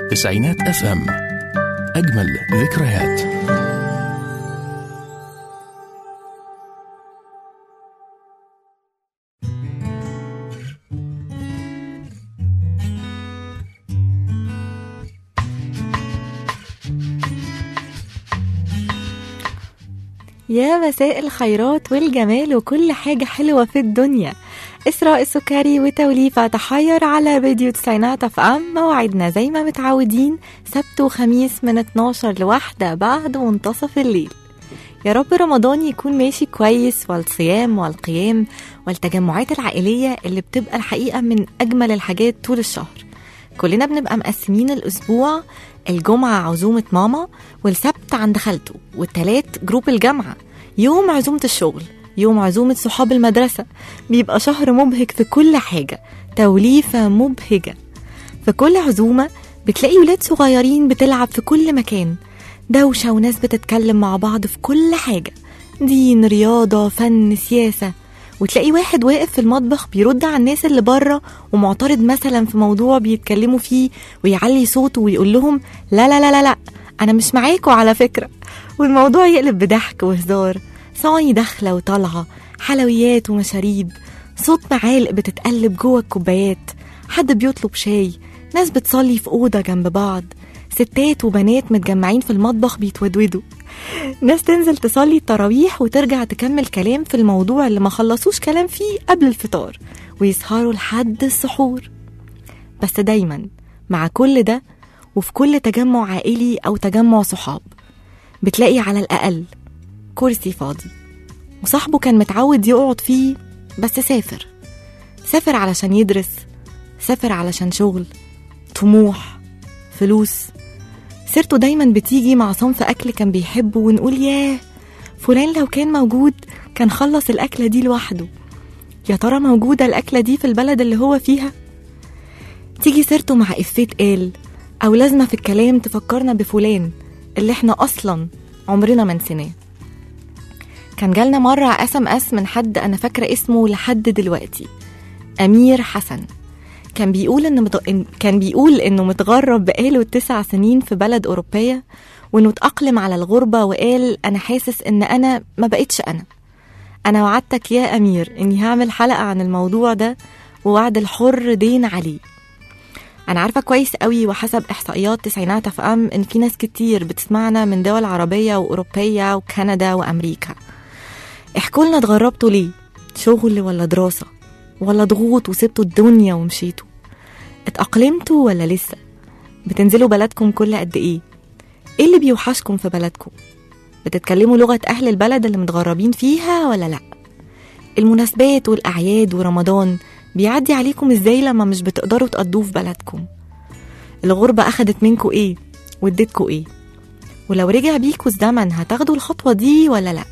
تسعينات اف ام اجمل ذكريات يا مساء الخيرات والجمال وكل حاجة حلوة في الدنيا إسراء السكري وتوليفة تحير على راديو تسعينات اف ام موعدنا زي ما متعودين سبت وخميس من 12 لواحدة بعد منتصف الليل يا رب رمضان يكون ماشي كويس والصيام والقيام والتجمعات العائلية اللي بتبقى الحقيقة من أجمل الحاجات طول الشهر كلنا بنبقى مقسمين الأسبوع الجمعة عزومة ماما والسبت عند خالته والتلات جروب الجامعة يوم عزومة الشغل يوم عزومة صحاب المدرسة بيبقى شهر مبهج في كل حاجة توليفة مبهجة في كل عزومة بتلاقي ولاد صغيرين بتلعب في كل مكان دوشة وناس بتتكلم مع بعض في كل حاجة دين رياضة فن سياسة وتلاقي واحد واقف في المطبخ بيرد على الناس اللي بره ومعترض مثلا في موضوع بيتكلموا فيه ويعلي صوته ويقول لهم لا لا لا لا لا انا مش معاكوا على فكرة والموضوع يقلب بضحك وهزار صواني داخلة وطالعة حلويات ومشاريب صوت معالق بتتقلب جوه الكوبايات حد بيطلب شاي ناس بتصلي في أوضة جنب بعض ستات وبنات متجمعين في المطبخ بيتودودوا ناس تنزل تصلي التراويح وترجع تكمل كلام في الموضوع اللي ما خلصوش كلام فيه قبل الفطار ويسهروا لحد السحور بس دايما مع كل ده وفي كل تجمع عائلي أو تجمع صحاب بتلاقي على الأقل كرسي فاضي وصاحبه كان متعود يقعد فيه بس سافر سافر علشان يدرس سافر علشان شغل طموح فلوس سيرته دايما بتيجي مع صنف أكل كان بيحبه ونقول ياه فلان لو كان موجود كان خلص الأكلة دي لوحده يا ترى موجودة الأكلة دي في البلد اللي هو فيها تيجي سيرته مع إفيه قال أو لازمة في الكلام تفكرنا بفلان اللي احنا أصلا عمرنا ما نسيناه كان جالنا مرة اس ام اس من حد أنا فاكرة اسمه لحد دلوقتي أمير حسن كان بيقول إن مت... إن- كان بيقول إنه متغرب بقاله تسع سنين في بلد أوروبية وإنه اتأقلم على الغربة وقال أنا حاسس إن أنا ما بقتش أنا أنا وعدتك يا أمير إني هعمل حلقة عن الموضوع ده ووعد الحر دين عليه أنا عارفة كويس قوي وحسب إحصائيات تسعينات اف ام إن في ناس كتير بتسمعنا من دول عربية وأوروبية وكندا وأمريكا احكوا لنا اتغربتوا ليه شغل ولا دراسة ولا ضغوط وسبتوا الدنيا ومشيتوا اتأقلمتوا ولا لسه بتنزلوا بلدكم كل قد ايه ايه اللي بيوحشكم في بلدكم بتتكلموا لغة أهل البلد اللي متغربين فيها ولا لأ المناسبات والأعياد ورمضان بيعدي عليكم ازاي لما مش بتقدروا تقضوه في بلدكم الغربة أخدت منكوا ايه واديتكوا ايه ولو رجع بيكوا الزمن هتاخدوا الخطوة دي ولا لأ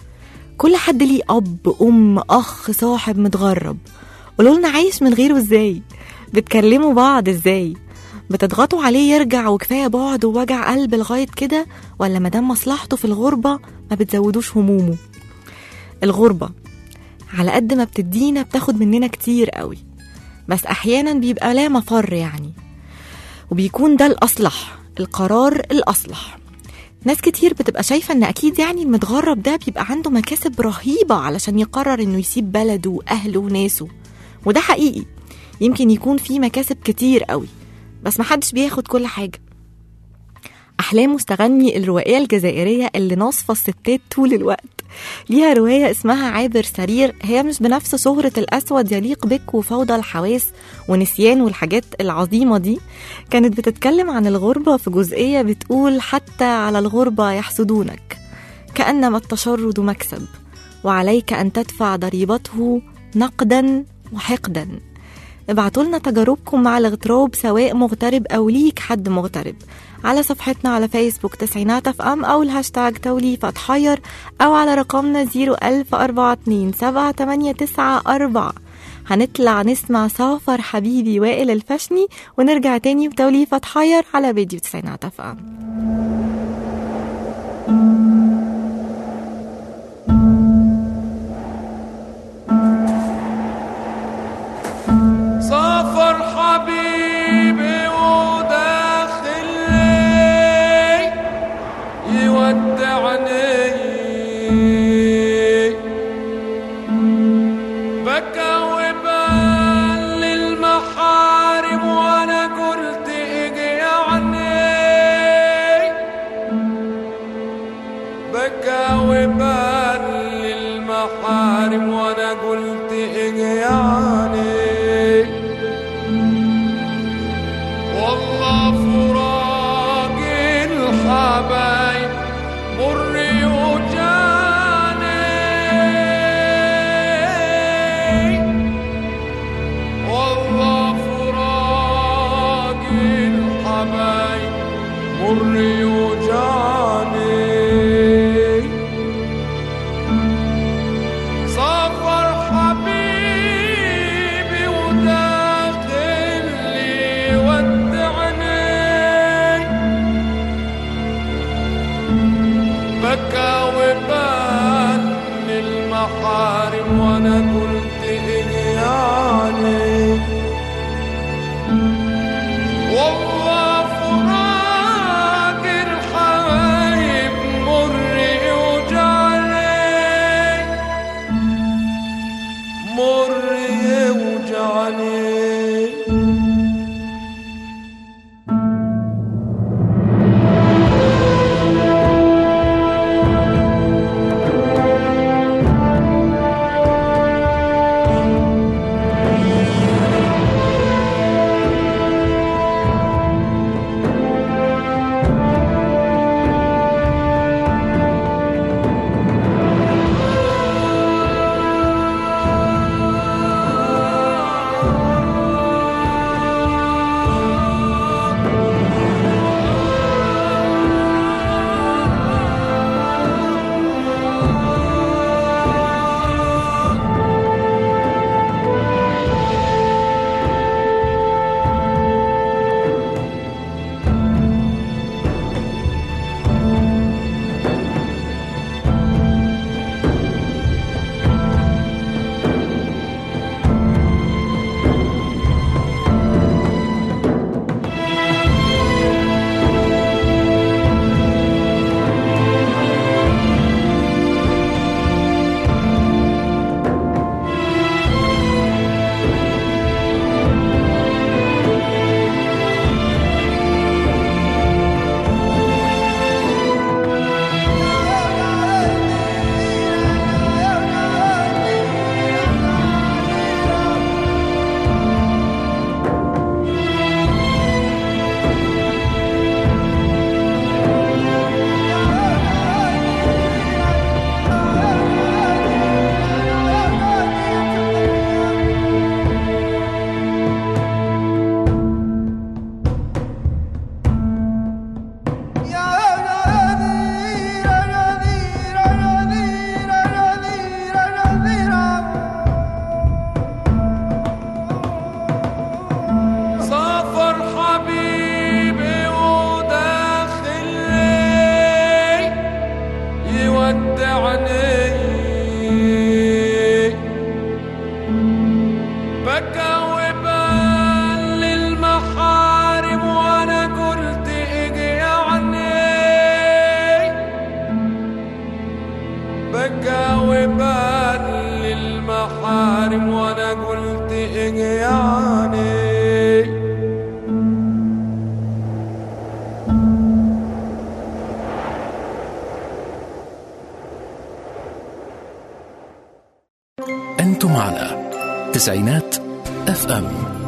كل حد ليه أب أم أخ صاحب متغرب قولوا لنا عايش من غيره ازاي بتكلموا بعض ازاي بتضغطوا عليه يرجع وكفاية بعد ووجع قلب لغاية كده ولا مدام مصلحته في الغربة ما بتزودوش همومه الغربة على قد ما بتدينا بتاخد مننا كتير قوي بس أحيانا بيبقى لا مفر يعني وبيكون ده الأصلح القرار الأصلح ناس كتير بتبقى شايفة إن أكيد يعني المتغرب ده بيبقى عنده مكاسب رهيبة علشان يقرر إنه يسيب بلده وأهله وناسه وده حقيقي يمكن يكون فيه مكاسب كتير قوي بس محدش بياخد كل حاجة أحلام مستغني الروائية الجزائرية اللي ناصفة الستات طول الوقت ليها رواية اسمها عابر سرير هي مش بنفس شهرة الأسود يليق بك وفوضى الحواس ونسيان والحاجات العظيمة دي كانت بتتكلم عن الغربة في جزئية بتقول حتى على الغربة يحسدونك كأنما التشرد مكسب وعليك أن تدفع ضريبته نقدا وحقدا ابعتوا لنا تجاربكم مع الاغتراب سواء مغترب أو ليك حد مغترب على صفحتنا على فيسبوك تسعينات اف ام أو الهاشتاج توليفة حير أو على رقمنا 01042 هنطلع نسمع سافر حبيبي وائل الفشني ونرجع تاني بتوليفة حير على فيديو تسعينات اف ام سافر حبيبي وداخل الحبايب مر يوجعني سافر حبيبي وداخل لي ودعني بكى وبان المحارم وانا قلت إيه يعني والله فراق الحبايب مر يوجعني مر يوجعني سافر حبيبي وداخل لي يودعني بكى وبال للمحارم وانا قلت اجي يعني بكى وبال للمحارم وانا قلت اجي يعني أنتم على تسعينات اف ام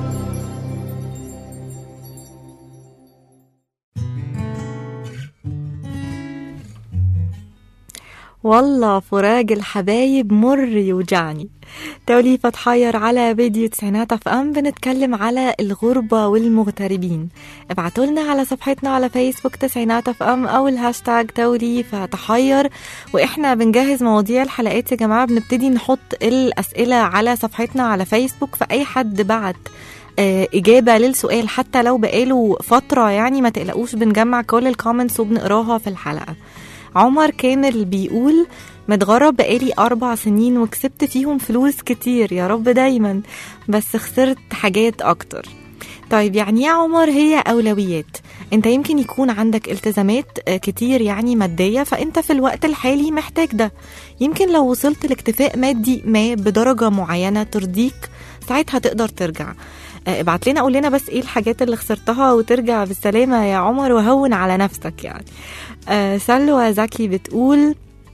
والله فراق الحبايب مر يوجعني توليفة تحير على فيديو تسعينات اف ام بنتكلم على الغربة والمغتربين ابعتوا لنا على صفحتنا على فيسبوك تسعينات اف ام او الهاشتاج توليفة تحير واحنا بنجهز مواضيع الحلقات يا جماعة بنبتدي نحط الاسئلة على صفحتنا على فيسبوك فاي حد بعت آه، إجابة للسؤال حتى لو بقاله فترة يعني ما تقلقوش بنجمع كل الكومنتس وبنقراها في الحلقة عمر كامل بيقول متغرب بقالي أربع سنين وكسبت فيهم فلوس كتير يا رب دايما بس خسرت حاجات أكتر طيب يعني يا عمر هي أولويات انت يمكن يكون عندك التزامات آه، كتير يعني مادية فانت في الوقت الحالي محتاج ده يمكن لو وصلت لاكتفاء مادي ما بدرجة معينة ترضيك ساعتها تقدر ترجع آه، ابعت لنا قول لنا بس ايه الحاجات اللي خسرتها وترجع بالسلامة يا عمر وهون على نفسك يعني آه، سلوى زكي بتقول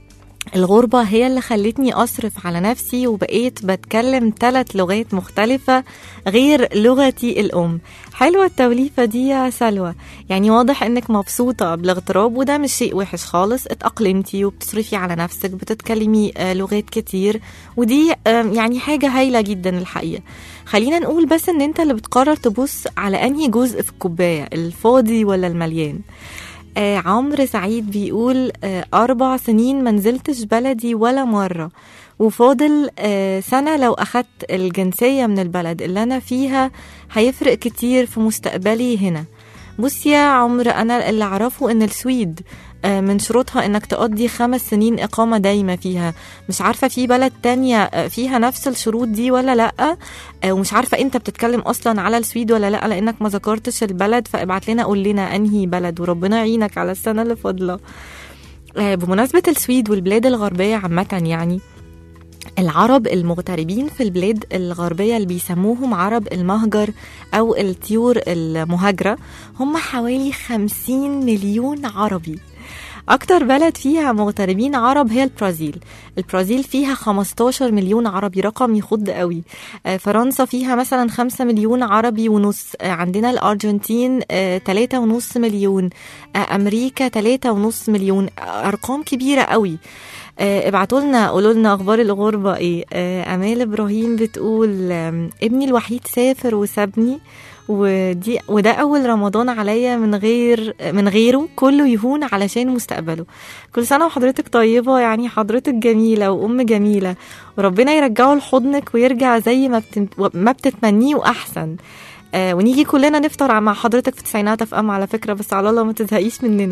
الغربة هي اللي خلتني أصرف على نفسي وبقيت بتكلم ثلاث لغات مختلفة غير لغتي الأم حلوة التوليفة دي يا سلوى يعني واضح إنك مبسوطة بالاغتراب وده مش شيء وحش خالص اتأقلمتي وبتصرفي على نفسك بتتكلمي آه، لغات كتير ودي آه، يعني حاجة هايلة جدا الحقيقة خلينا نقول بس إن أنت اللي بتقرر تبص على أنهي جزء في الكوباية الفاضي ولا المليان آه عمرو سعيد بيقول آه أربع سنين منزلتش بلدي ولا مرة وفاضل آه سنة لو أخدت الجنسية من البلد اللي أنا فيها هيفرق كتير في مستقبلي هنا بص يا عمرو أنا اللي أعرفه إن السويد آه، من شروطها انك تقضي خمس سنين اقامه دايمه فيها مش عارفه في بلد تانية آه، فيها نفس الشروط دي ولا لا آه، ومش عارفه انت بتتكلم اصلا على السويد ولا لا لانك ما ذكرتش البلد فابعت لنا قول لنا انهي بلد وربنا يعينك على السنه اللي فاضله آه، بمناسبه السويد والبلاد الغربيه عامه يعني العرب المغتربين في البلاد الغربية اللي بيسموهم عرب المهجر أو الطيور المهاجرة هم حوالي 50 مليون عربي أكتر بلد فيها مغتربين عرب هي البرازيل البرازيل فيها 15 مليون عربي رقم يخض قوي آه، فرنسا فيها مثلا 5 مليون عربي ونص آه، عندنا الأرجنتين 3 ونص مليون آه، أمريكا 3 ونص مليون آه، أرقام كبيرة قوي ابعتوا لنا قولوا لنا اخبار الغربه ايه آه، امال ابراهيم بتقول آم، ابني الوحيد سافر وسابني ودي وده اول رمضان عليا من غير من غيره كله يهون علشان مستقبله كل سنه وحضرتك طيبه يعني حضرتك جميله وام جميله وربنا يرجعه لحضنك ويرجع زي ما بتم- ما بتتمنيه واحسن آه ونيجي كلنا نفطر مع حضرتك في تسعينات اف ام على فكره بس على الله ما تزهقيش مننا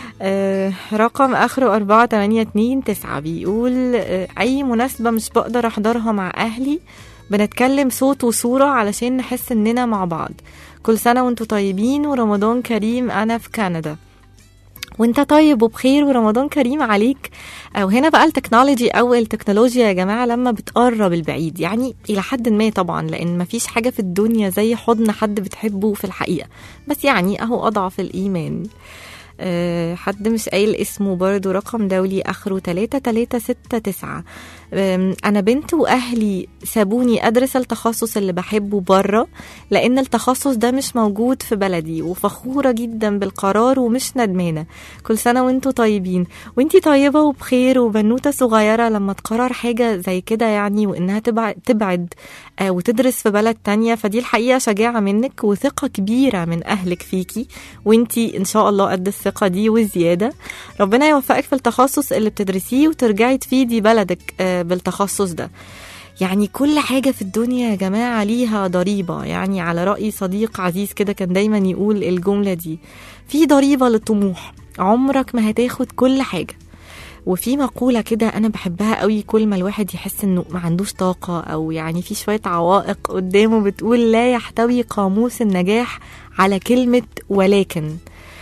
آه رقم اخره أربعة تمانية اتنين تسعة بيقول آه اي مناسبة مش بقدر احضرها مع اهلي بنتكلم صوت وصورة علشان نحس اننا مع بعض كل سنة وانتوا طيبين ورمضان كريم انا في كندا وانت طيب وبخير ورمضان كريم عليك او هنا بقى التكنولوجي او التكنولوجيا يا جماعه لما بتقرب البعيد يعني الى حد ما طبعا لان مفيش حاجه في الدنيا زي حضن حد بتحبه في الحقيقه بس يعني اهو اضعف الايمان أه حد مش قايل اسمه برضو رقم دولي اخره 3369 أم، انا بنت واهلي سابوني ادرس التخصص اللي بحبه بره لان التخصص ده مش موجود في بلدي وفخوره جدا بالقرار ومش ندمانه كل سنه وانتوا طيبين وانتي طيبه وبخير وبنوته صغيره لما تقرر حاجه زي كده يعني وانها تبعد تبعد آه، وتدرس في بلد تانية فدي الحقيقه شجاعه منك وثقه كبيره من اهلك فيكي وانتي ان شاء الله قد الثقه دي وزياده ربنا يوفقك في التخصص اللي بتدرسيه وترجعي تفيدي بلدك آه، بالتخصص ده يعني كل حاجة في الدنيا يا جماعة ليها ضريبة يعني على رأي صديق عزيز كده كان دايما يقول الجملة دي في ضريبة للطموح عمرك ما هتاخد كل حاجة وفي مقولة كده أنا بحبها قوي كل ما الواحد يحس إنه ما عندوش طاقة أو يعني في شوية عوائق قدامه بتقول لا يحتوي قاموس النجاح على كلمة ولكن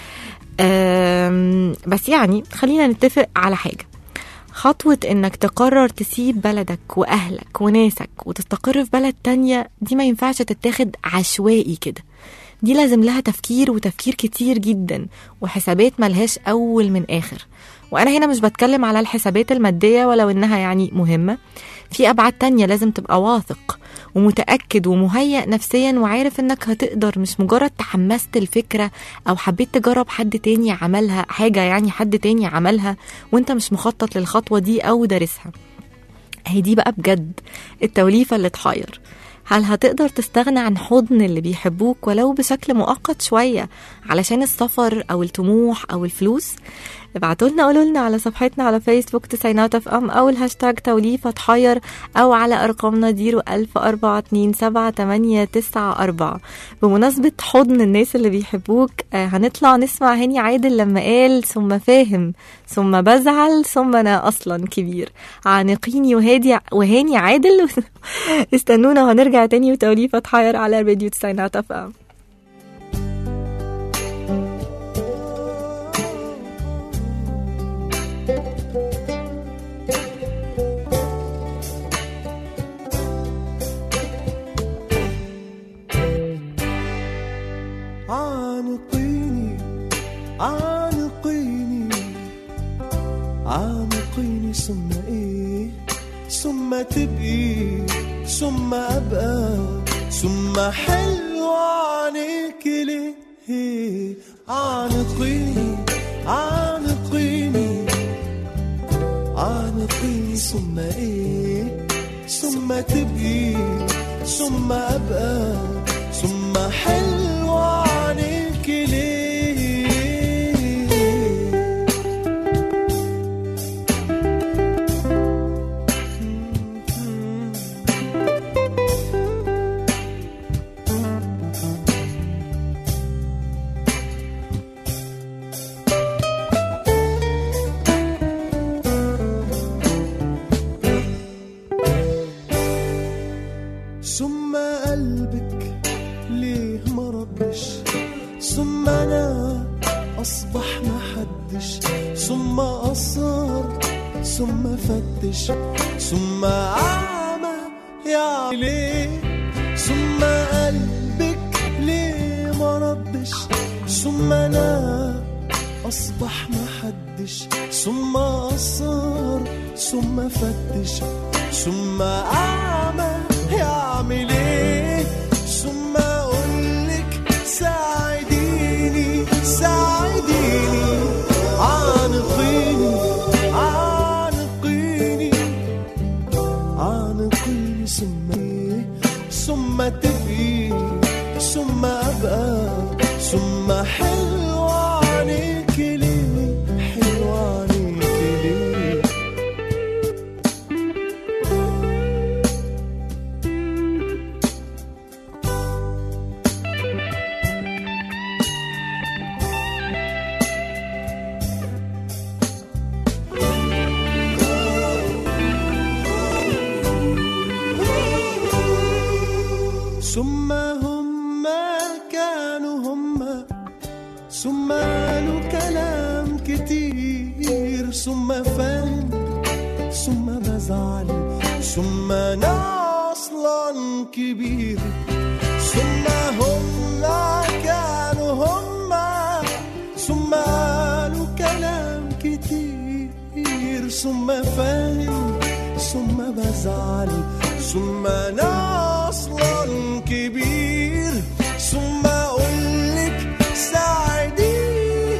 أم، بس يعني خلينا نتفق على حاجة خطوة انك تقرر تسيب بلدك واهلك وناسك وتستقر في بلد تانية دي ما ينفعش تتاخد عشوائي كده دي لازم لها تفكير وتفكير كتير جدا وحسابات ملهاش اول من اخر وانا هنا مش بتكلم على الحسابات المادية ولو انها يعني مهمة في ابعاد تانية لازم تبقى واثق ومتأكد ومهيأ نفسيا وعارف انك هتقدر مش مجرد تحمست الفكرة او حبيت تجرب حد تاني عملها حاجة يعني حد تاني عملها وانت مش مخطط للخطوة دي او دارسها هي دي بقى بجد التوليفة اللي تحير هل هتقدر تستغنى عن حضن اللي بيحبوك ولو بشكل مؤقت شوية علشان السفر أو الطموح أو الفلوس ابعتوا لنا قولوا لنا على صفحتنا على فيسبوك تسعينات اف ام او الهاشتاج توليفة تحير او على ارقامنا ديرو الف اربعة اتنين سبعة تمانية تسعة اربعة بمناسبة حضن الناس اللي بيحبوك آه، هنطلع نسمع هاني عادل لما قال ثم فاهم ثم بزعل ثم انا اصلا كبير عانقيني وهادي وهاني عادل استنونا وهنرجع تاني وتوليفة تحير على راديو تسعينات اف ام عانقيني عانقيني عانقيني ثم تبقي ثم أبقى ثم حلو عنك ليه عانقيني عانقيني عانقيني ثم ايه ثم تبقي ثم ابقى ثم حلو عنك ليه ثم قلبك ليه ما ردش ثم انا اصبح محدش ثم اصر ثم فتش ثم اعمى يا ليه ثم قلبك ليه ما ردش ثم انا اصبح محدش ثم اصر ثم فتش ثم اعمى يعمل ايه ثم اقولك ساعديني ساعديني عانقيني عانقيني عانقيني ثم ايه ثم تبقي ثم ابقى ثم حلو عليك ليه حلو عليك ليه ثم هم كانوا هم ثم قالوا كلام كتير ثم فهم ثم بزعل ثم انا اصلا كبير ثم هم كانوا هم ثم قالوا كلام كتير ثم فهم ثم بزعل ثم انا اصلا كبير ثم اقولك ساعديني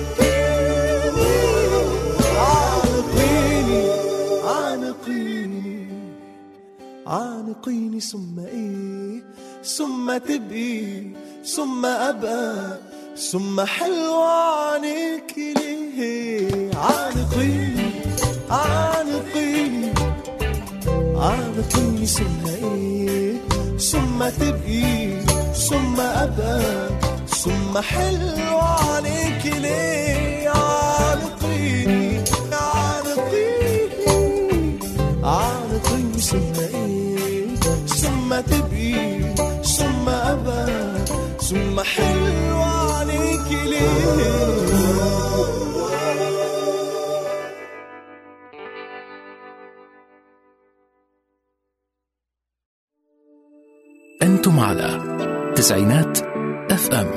عانقيني عانقيني عانقيني ثم ايه ثم تبقي ثم ابقى ثم حلو عنك ليه عانقيني عانقيني عانقيني ثم ايه ثم تبقي ثم ابقى ثم حلو عليك ليه عانقيني عانقيني عانقيني ثم ايه ثم تبقي ثم ابقى ثم حلو عليك ليه أنتم على تسعينات اف ام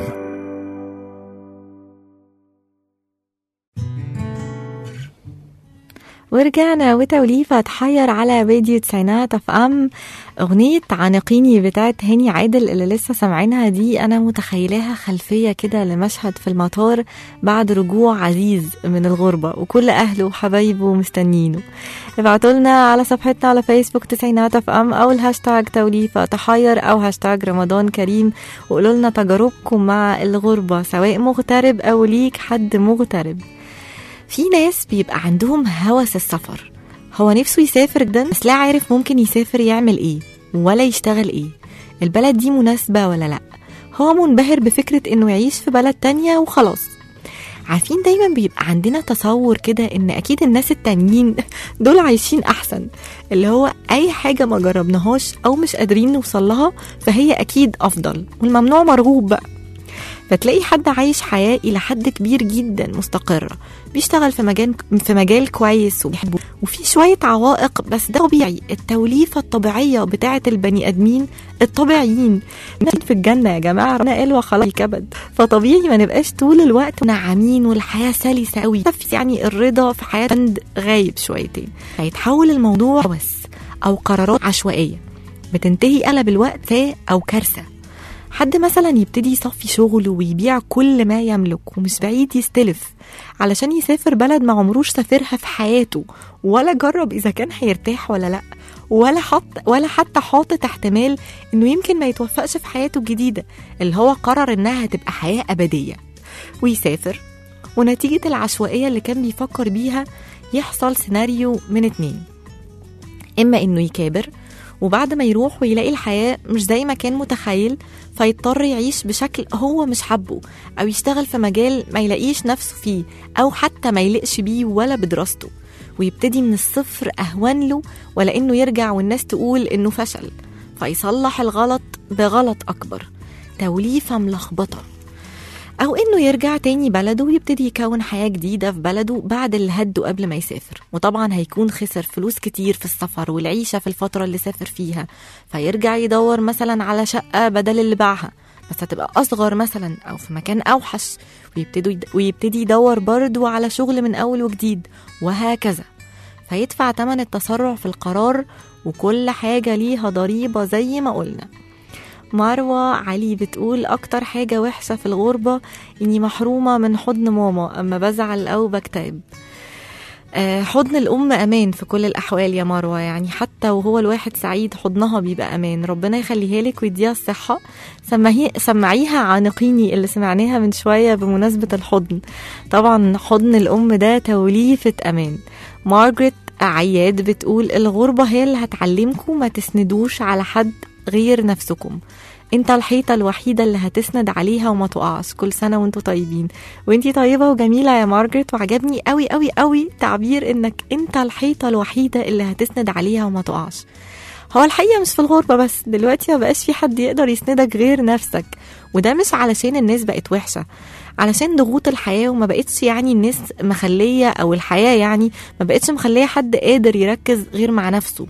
ورجعنا وتوليفة اتحير على فيديو تسعينات اف ام اغنية عانقيني بتاعت هاني عادل اللي لسه سامعينها دي انا متخيلاها خلفية كده لمشهد في المطار بعد رجوع عزيز من الغربة وكل اهله وحبايبه مستنينه ابعتوا لنا على صفحتنا على فيسبوك تسعينات اف ام او الهاشتاج توليفة تحير او هاشتاج رمضان كريم وقولوا لنا تجاربكم مع الغربة سواء مغترب او ليك حد مغترب في ناس بيبقى عندهم هوس السفر هو نفسه يسافر جدا بس لا عارف ممكن يسافر يعمل ايه ولا يشتغل ايه البلد دي مناسبة ولا لا هو منبهر بفكرة انه يعيش في بلد تانية وخلاص عارفين دايما بيبقى عندنا تصور كده ان اكيد الناس التانيين دول عايشين احسن اللي هو اي حاجة ما جربناهاش او مش قادرين نوصل لها فهي اكيد افضل والممنوع مرغوب بقى فتلاقي حد عايش حياة إلى حد كبير جدا مستقرة بيشتغل في مجال في مجال كويس وبيحبه وفي شوية عوائق بس ده طبيعي التوليفة الطبيعية بتاعة البني آدمين الطبيعيين في الجنة يا جماعة ربنا قال وخلق الكبد فطبيعي ما نبقاش طول الوقت نعمين والحياة سلسة قوي يعني الرضا في حياة بند غايب شويتين هيتحول الموضوع بس أو قرارات عشوائية بتنتهي أغلب الوقت في أو كارثة حد مثلا يبتدي يصفي شغله ويبيع كل ما يملك ومش بعيد يستلف علشان يسافر بلد ما عمروش سافرها في حياته ولا جرب إذا كان هيرتاح ولا لأ ولا حط ولا حتى حاطط احتمال انه يمكن ما يتوفقش في حياته الجديده اللي هو قرر انها هتبقى حياه ابديه ويسافر ونتيجه العشوائيه اللي كان بيفكر بيها يحصل سيناريو من اتنين اما انه يكابر وبعد ما يروح ويلاقي الحياة مش زي ما كان متخيل فيضطر يعيش بشكل هو مش حبه أو يشتغل في مجال ما يلاقيش نفسه فيه أو حتى ما يلقش بيه ولا بدراسته ويبتدي من الصفر أهون له ولا إنه يرجع والناس تقول إنه فشل فيصلح الغلط بغلط أكبر توليفة ملخبطة أو إنه يرجع تاني بلده ويبتدي يكون حياة جديدة في بلده بعد اللي هده قبل ما يسافر وطبعا هيكون خسر فلوس كتير في السفر والعيشة في الفترة اللي سافر فيها فيرجع يدور مثلا على شقة بدل اللي باعها بس هتبقى أصغر مثلا أو في مكان أوحش ويبتدي ويبتدي يدور برضه على شغل من أول وجديد وهكذا فيدفع تمن التسرع في القرار وكل حاجة ليها ضريبة زي ما قلنا مروة علي بتقول أكتر حاجة وحشة في الغربة إني محرومة من حضن ماما أما بزعل أو بكتئب آه، حضن الأم أمان في كل الأحوال يا مروة يعني حتى وهو الواحد سعيد حضنها بيبقى أمان ربنا يخليها لك ويديها الصحة سمعي سمعيها عانقيني اللي سمعناها من شوية بمناسبة الحضن طبعا حضن الأم ده توليفة أمان مارجريت عياد بتقول الغربة هي اللي هتعلمكم ما تسندوش على حد غير نفسكم انت الحيطة الوحيدة اللي هتسند عليها وما تقعش كل سنة وانتوا طيبين وانتي طيبة وجميلة يا مارجريت وعجبني قوي قوي قوي تعبير انك انت الحيطة الوحيدة اللي هتسند عليها وما تقعش هو الحقيقة مش في الغربة بس دلوقتي ما بقاش في حد يقدر يسندك غير نفسك وده مش علشان الناس بقت وحشة علشان ضغوط الحياة وما بقتش يعني الناس مخلية أو الحياة يعني ما بقتش مخلية حد قادر يركز غير مع نفسه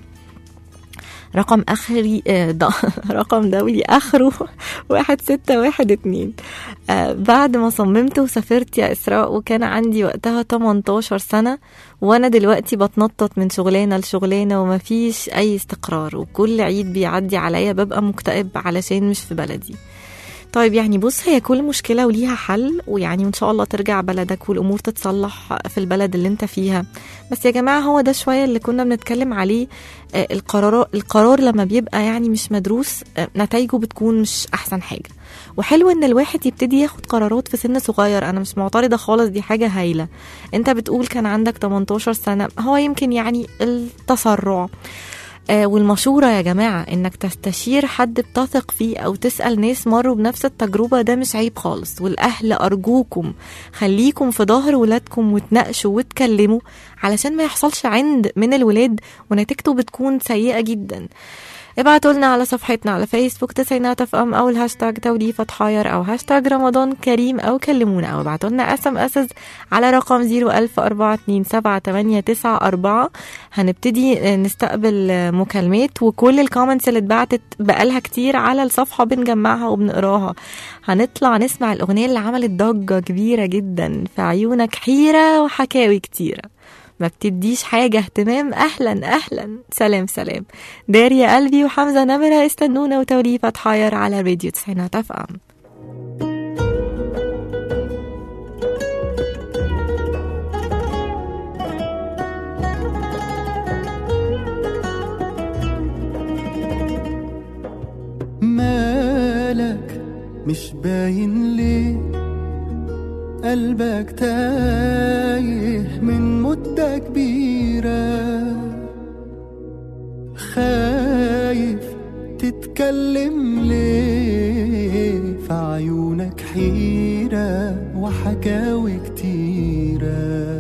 رقم اخري آه، ض- رقم دولي اخره واحد ستة واحد اتنين آه، بعد ما صممت وسافرت يا اسراء وكان عندي وقتها 18 سنة وانا دلوقتي بتنطط من شغلانة لشغلانة ومفيش اي استقرار وكل عيد بيعدي عليا ببقى مكتئب علشان مش في بلدي طيب يعني بص هي كل مشكلة وليها حل ويعني وإن شاء الله ترجع بلدك والأمور تتصلح في البلد اللي أنت فيها بس يا جماعة هو ده شوية اللي كنا بنتكلم عليه آه، القرار القرار لما بيبقى يعني مش مدروس آه، نتائجه بتكون مش أحسن حاجة وحلو ان الواحد يبتدي ياخد قرارات في سن صغير انا مش معترضه خالص دي حاجه هايله انت بتقول كان عندك 18 سنه هو يمكن يعني التسرع آه، والمشورة يا جماعة إنك تستشير حد بتثق فيه أو تسأل ناس مروا بنفس التجربة ده مش عيب خالص والأهل أرجوكم خليكم في ظهر ولادكم وتناقشوا وتكلموا علشان ما يحصلش عند من الولاد ونتيجته بتكون سيئة جدا ابعتوا لنا على صفحتنا على فيسبوك تسعينات اف ام او الهاشتاج توليفة حاير او هاشتاج رمضان كريم او كلمونا او ابعتوا لنا اس ام اسز على رقم 010427894 هنبتدي نستقبل مكالمات وكل الكومنتس اللي اتبعتت بقالها كتير على الصفحة بنجمعها وبنقراها هنطلع نسمع الأغنية اللي عملت ضجة كبيرة جدا في عيونك حيرة وحكاوي كتيرة ما بتديش حاجة اهتمام أهلا أهلا سلام سلام دار يا قلبي وحمزة نمرة استنونا وتوليفة حاير على راديو تسعينات اف ام مالك مش باين ليه قلبك تايه من مدة كبيرة خايف تتكلم ليه في عيونك حيرة وحكاوي كتيرة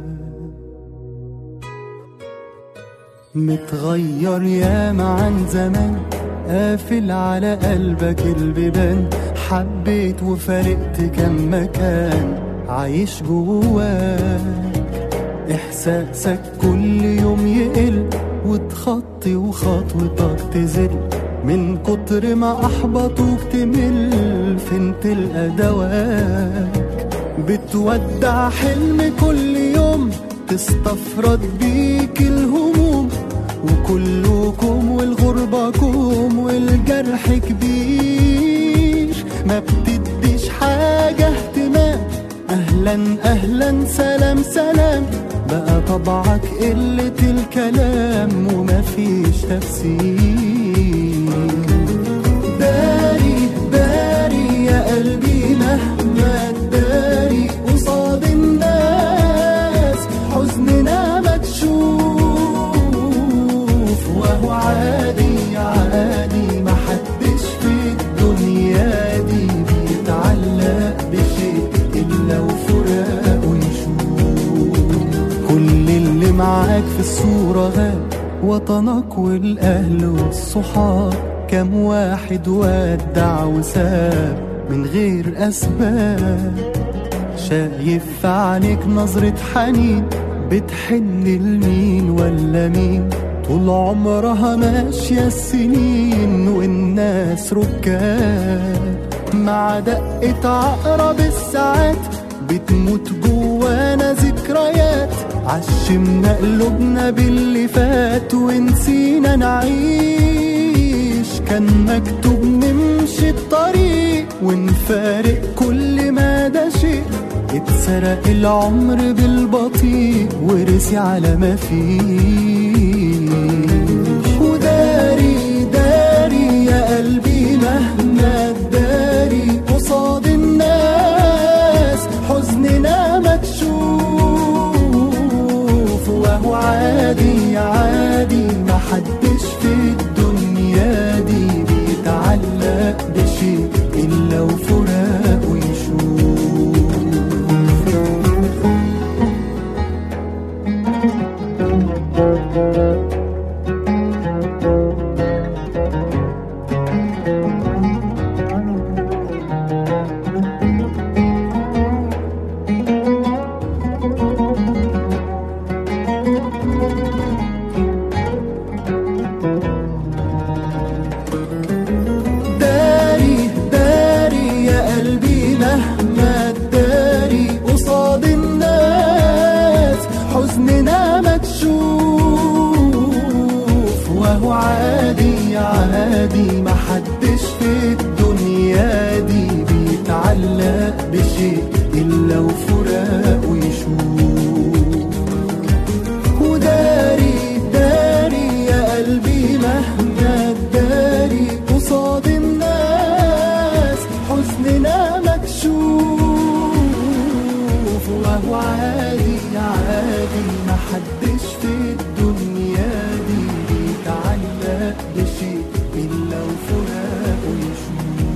متغير ياما عن زمان قافل على قلبك البيبان حبيت وفارقت كم مكان عايش جواك احساسك كل يوم يقل وتخطي وخطوتك تزل من كتر ما احبطوك تمل فين تلقى دواك بتودع حلم كل يوم تستفرد بيك الهموم وكلكم والغربة كوم والجرح كبير ما بتديش حاجة اهتمام أهلا أهلا سلام سلام بقى طبعك قلة الكلام ومفيش تفسير داري داري يا قلبي مهما تداري قصاد الناس حزننا ما تشوف وهو عادي عادي ما حدش في الدنيا دي بيتعلق بشيء إلا وفراقه يشوف كل اللي معاك في الصورة غاب وطنك والأهل والصحاب كم واحد ودع وساب من غير أسباب شايف في عينيك نظرة حنين بتحن لمين ولا مين طول عمرها ماشية السنين والناس ركاب مع دقة عقرب الساعات بتموت جوانا ذكريات عشمنا قلوبنا باللي فات ونسينا نعيش كان مكتوب نمشي الطريق ونفارق كل ما ده شيء اتسرق العمر بالبطيء ورسي على ما فيه وداري داري يا قلبي مهما تداري قصاد الناس حزننا ما تشوف وهو عادي عادي ما حدش في الدنيا دي بيتعلق بشيء إلا وفراقه يشوف داري داري يا قلبي مهما تداري قصاد الناس حزننا ما تشوف وهو عادي عادي ما حدش في الدنيا دي بيتعلق بشيء إلا وفراقه يشوف وداري داري يا قلبي مهما تداري قصاد الناس حزننا مكشوف وهو عادي عادي ما حدش في الدنيا دي بيتعلق بشيء إلا وفراقه يشوف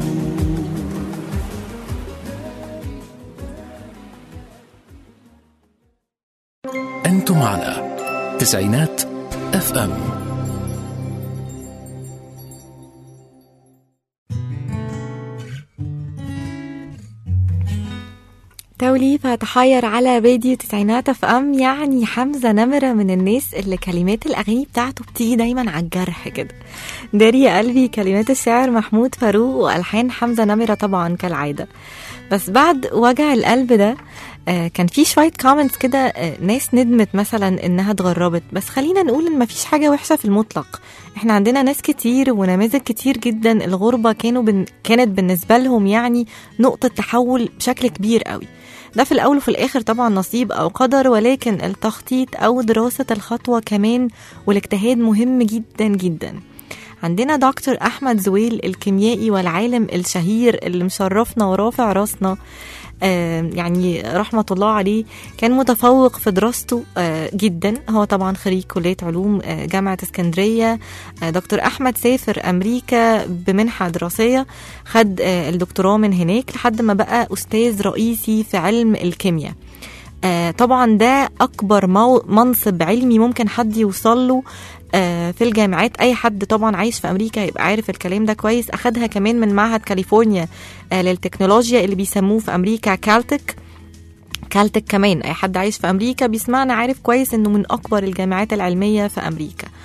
أنتم على تسعينات اف ام توليفة تحير على فيديو تسعينات اف ام يعني حمزة نمرة من الناس اللي كلمات الأغاني بتاعته بتيجي دايما على الجرح كده داري يا قلبي كلمات الشاعر محمود فاروق وألحان حمزة نمرة طبعا كالعادة بس بعد وجع القلب ده آه، كان في شوية كومنتس كده آه، ناس ندمت مثلا انها اتغربت بس خلينا نقول ان مفيش حاجة وحشة في المطلق احنا عندنا ناس كتير ونماذج كتير جدا الغربة كانوا بن... كانت بالنسبة لهم يعني نقطة تحول بشكل كبير قوي ده في الأول وفي الآخر طبعا نصيب أو قدر ولكن التخطيط أو دراسة الخطوة كمان والاجتهاد مهم جدا جدا عندنا دكتور أحمد زويل الكيميائي والعالم الشهير اللي مشرفنا ورافع راسنا آه، يعني رحمة الله عليه كان متفوق في دراسته آه، جدا هو طبعا خريج كلية علوم آه، جامعة اسكندرية آه، دكتور أحمد سافر أمريكا بمنحة دراسية خد آه، الدكتوراه من هناك لحد ما بقى أستاذ رئيسي في علم الكيمياء آه، طبعا ده أكبر مو- منصب علمي ممكن حد يوصل له آه، في الجامعات اي حد طبعا عايش في امريكا يبقى عارف الكلام ده كويس اخدها كمان من معهد كاليفورنيا آه، للتكنولوجيا اللي بيسموه في امريكا كالتك كالتك كمان اي حد عايش في امريكا بيسمعنا عارف كويس انه من اكبر الجامعات العلميه في امريكا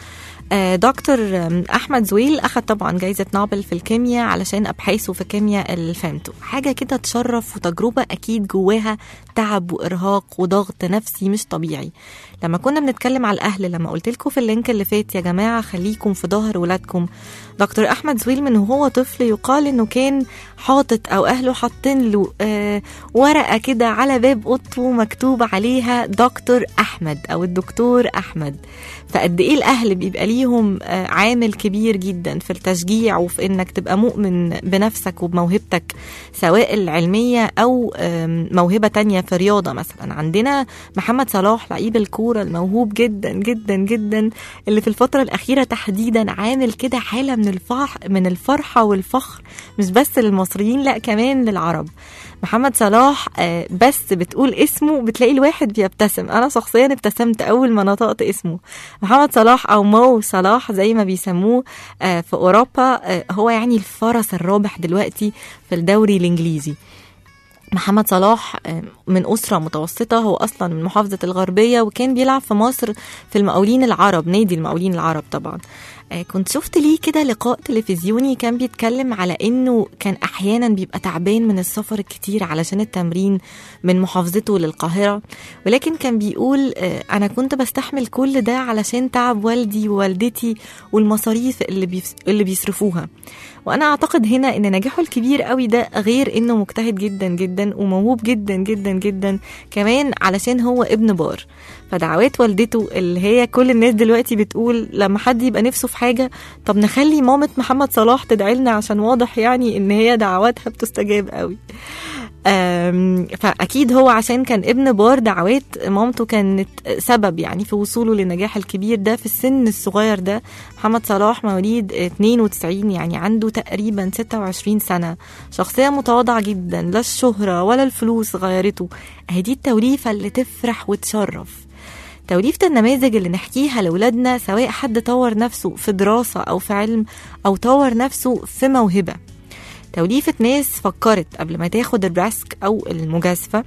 آه، دكتور آم، احمد زويل اخذ طبعا جائزه نوبل في الكيمياء علشان ابحاثه في كيمياء الفيمتو حاجه كده تشرف وتجربه اكيد جواها تعب وارهاق وضغط نفسي مش طبيعي لما كنا بنتكلم على الاهل لما قلت لكم في اللينك اللي فات يا جماعه خليكم في ظهر ولادكم دكتور احمد زويل من وهو طفل يقال انه كان حاطط او اهله حاطين له آه ورقه كده على باب اوضته مكتوب عليها دكتور احمد او الدكتور احمد فقد ايه الاهل بيبقى ليهم آه، عامل كبير جدا في التشجيع وفي انك تبقى مؤمن بنفسك وبموهبتك سواء العلميه او آم، موهبه تانية في رياضه مثلا عندنا محمد صلاح لعيب الكوره الموهوب جدا جدا جدا اللي في الفتره الاخيره تحديدا عامل كده حاله من الفرح من الفرحه والفخر مش بس للمصريين لا كمان للعرب محمد صلاح آه، بس بتقول اسمه بتلاقي الواحد بيبتسم انا شخصيا ابتسمت اول ما نطقت اسمه محمد صلاح او مو صلاح زي ما بيسموه آه، في اوروبا آه، هو يعني الفرس الرابح دلوقتي في الدوري الانجليزي محمد صلاح آه، من أسرة متوسطة هو أصلا من محافظة الغربية وكان بيلعب في مصر في المقاولين العرب نادي المقاولين العرب طبعا آه، كنت شفت ليه كده لقاء تلفزيوني كان بيتكلم على انه كان احيانا بيبقى تعبان من السفر الكتير علشان التمرين من محافظته للقاهرة ولكن كان بيقول آه، انا كنت بستحمل كل ده علشان تعب والدي ووالدتي والمصاريف اللي بيفس- اللي بيصرفوها وانا اعتقد هنا ان نجاحه الكبير قوي ده غير انه مجتهد جدا جدا وموهوب جدا جدا جدا كمان علشان هو ابن بار فدعوات والدته اللي هي كل الناس دلوقتي بتقول لما حد يبقى نفسه في حاجه طب نخلي مامة محمد صلاح تدعي لنا عشان واضح يعني ان هي دعواتها بتستجاب قوي أم، فاكيد هو عشان كان ابن بار دعوات مامته كانت سبب يعني في وصوله للنجاح الكبير ده في السن الصغير ده محمد صلاح مواليد 92 يعني عنده تقريبا 26 سنه شخصيه متواضعه جدا لا الشهره ولا الفلوس غيرته اهي دي التوليفه اللي تفرح وتشرف توليفة النماذج اللي نحكيها لأولادنا سواء حد طور نفسه في دراسة أو في علم أو طور نفسه في موهبة توليفة ناس فكرت قبل ما تاخد الريسك أو المجازفة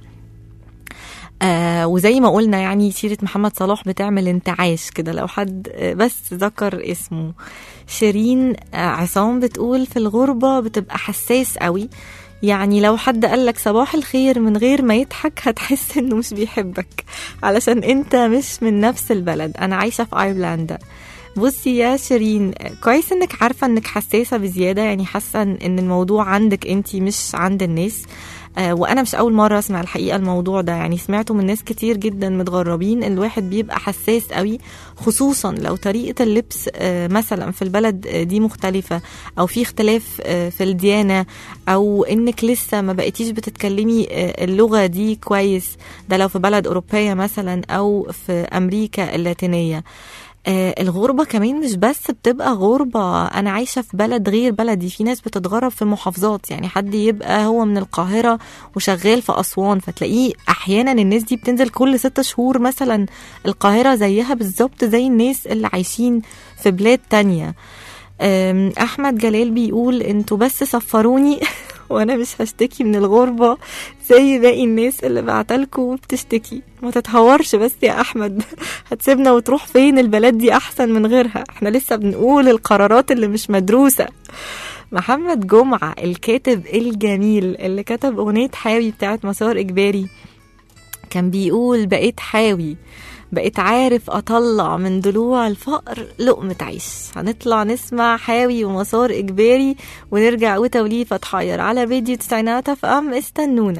آه وزي ما قلنا يعني سيرة محمد صلاح بتعمل انتعاش كده لو حد آه بس ذكر اسمه شيرين آه عصام بتقول في الغربة بتبقى حساس قوي يعني لو حد قالك صباح الخير من غير ما يضحك هتحس انه مش بيحبك علشان انت مش من نفس البلد انا عايشة في ايرلندا بصي يا شيرين كويس انك عارفة انك حساسة بزيادة يعني حاسة ان الموضوع عندك انت مش عند الناس آه، وانا مش اول مره اسمع الحقيقه الموضوع ده يعني سمعته من ناس كتير جدا متغربين الواحد بيبقى حساس قوي خصوصا لو طريقه اللبس آه، مثلا في البلد آه، دي مختلفه او في اختلاف آه، في الديانه او انك لسه ما بقيتيش بتتكلمي آه، اللغه دي كويس ده لو في بلد اوروبيه مثلا او في امريكا اللاتينيه آه، الغربة كمان مش بس بتبقى غربة أنا عايشة في بلد غير بلدي في ناس بتتغرب في محافظات يعني حد يبقى هو من القاهرة وشغال في أسوان فتلاقيه أحيانا الناس دي بتنزل كل ست شهور مثلا القاهرة زيها بالظبط زي الناس اللي عايشين في بلاد تانية أم، أحمد جلال بيقول انتوا بس سفروني وانا مش هشتكي من الغربة زي باقي الناس اللي بعتلكوا وبتشتكي ما تتهورش بس يا احمد هتسيبنا وتروح فين البلد دي احسن من غيرها احنا لسه بنقول القرارات اللي مش مدروسة محمد جمعة الكاتب الجميل اللي كتب اغنية حاوي بتاعت مسار اجباري كان بيقول بقيت حاوي بقيت عارف اطلع من ضلوع الفقر لقمة عيش هنطلع نسمع حاوي ومسار اجباري ونرجع وتوليفة تحير على فيديو تسعينات اف ام استنونا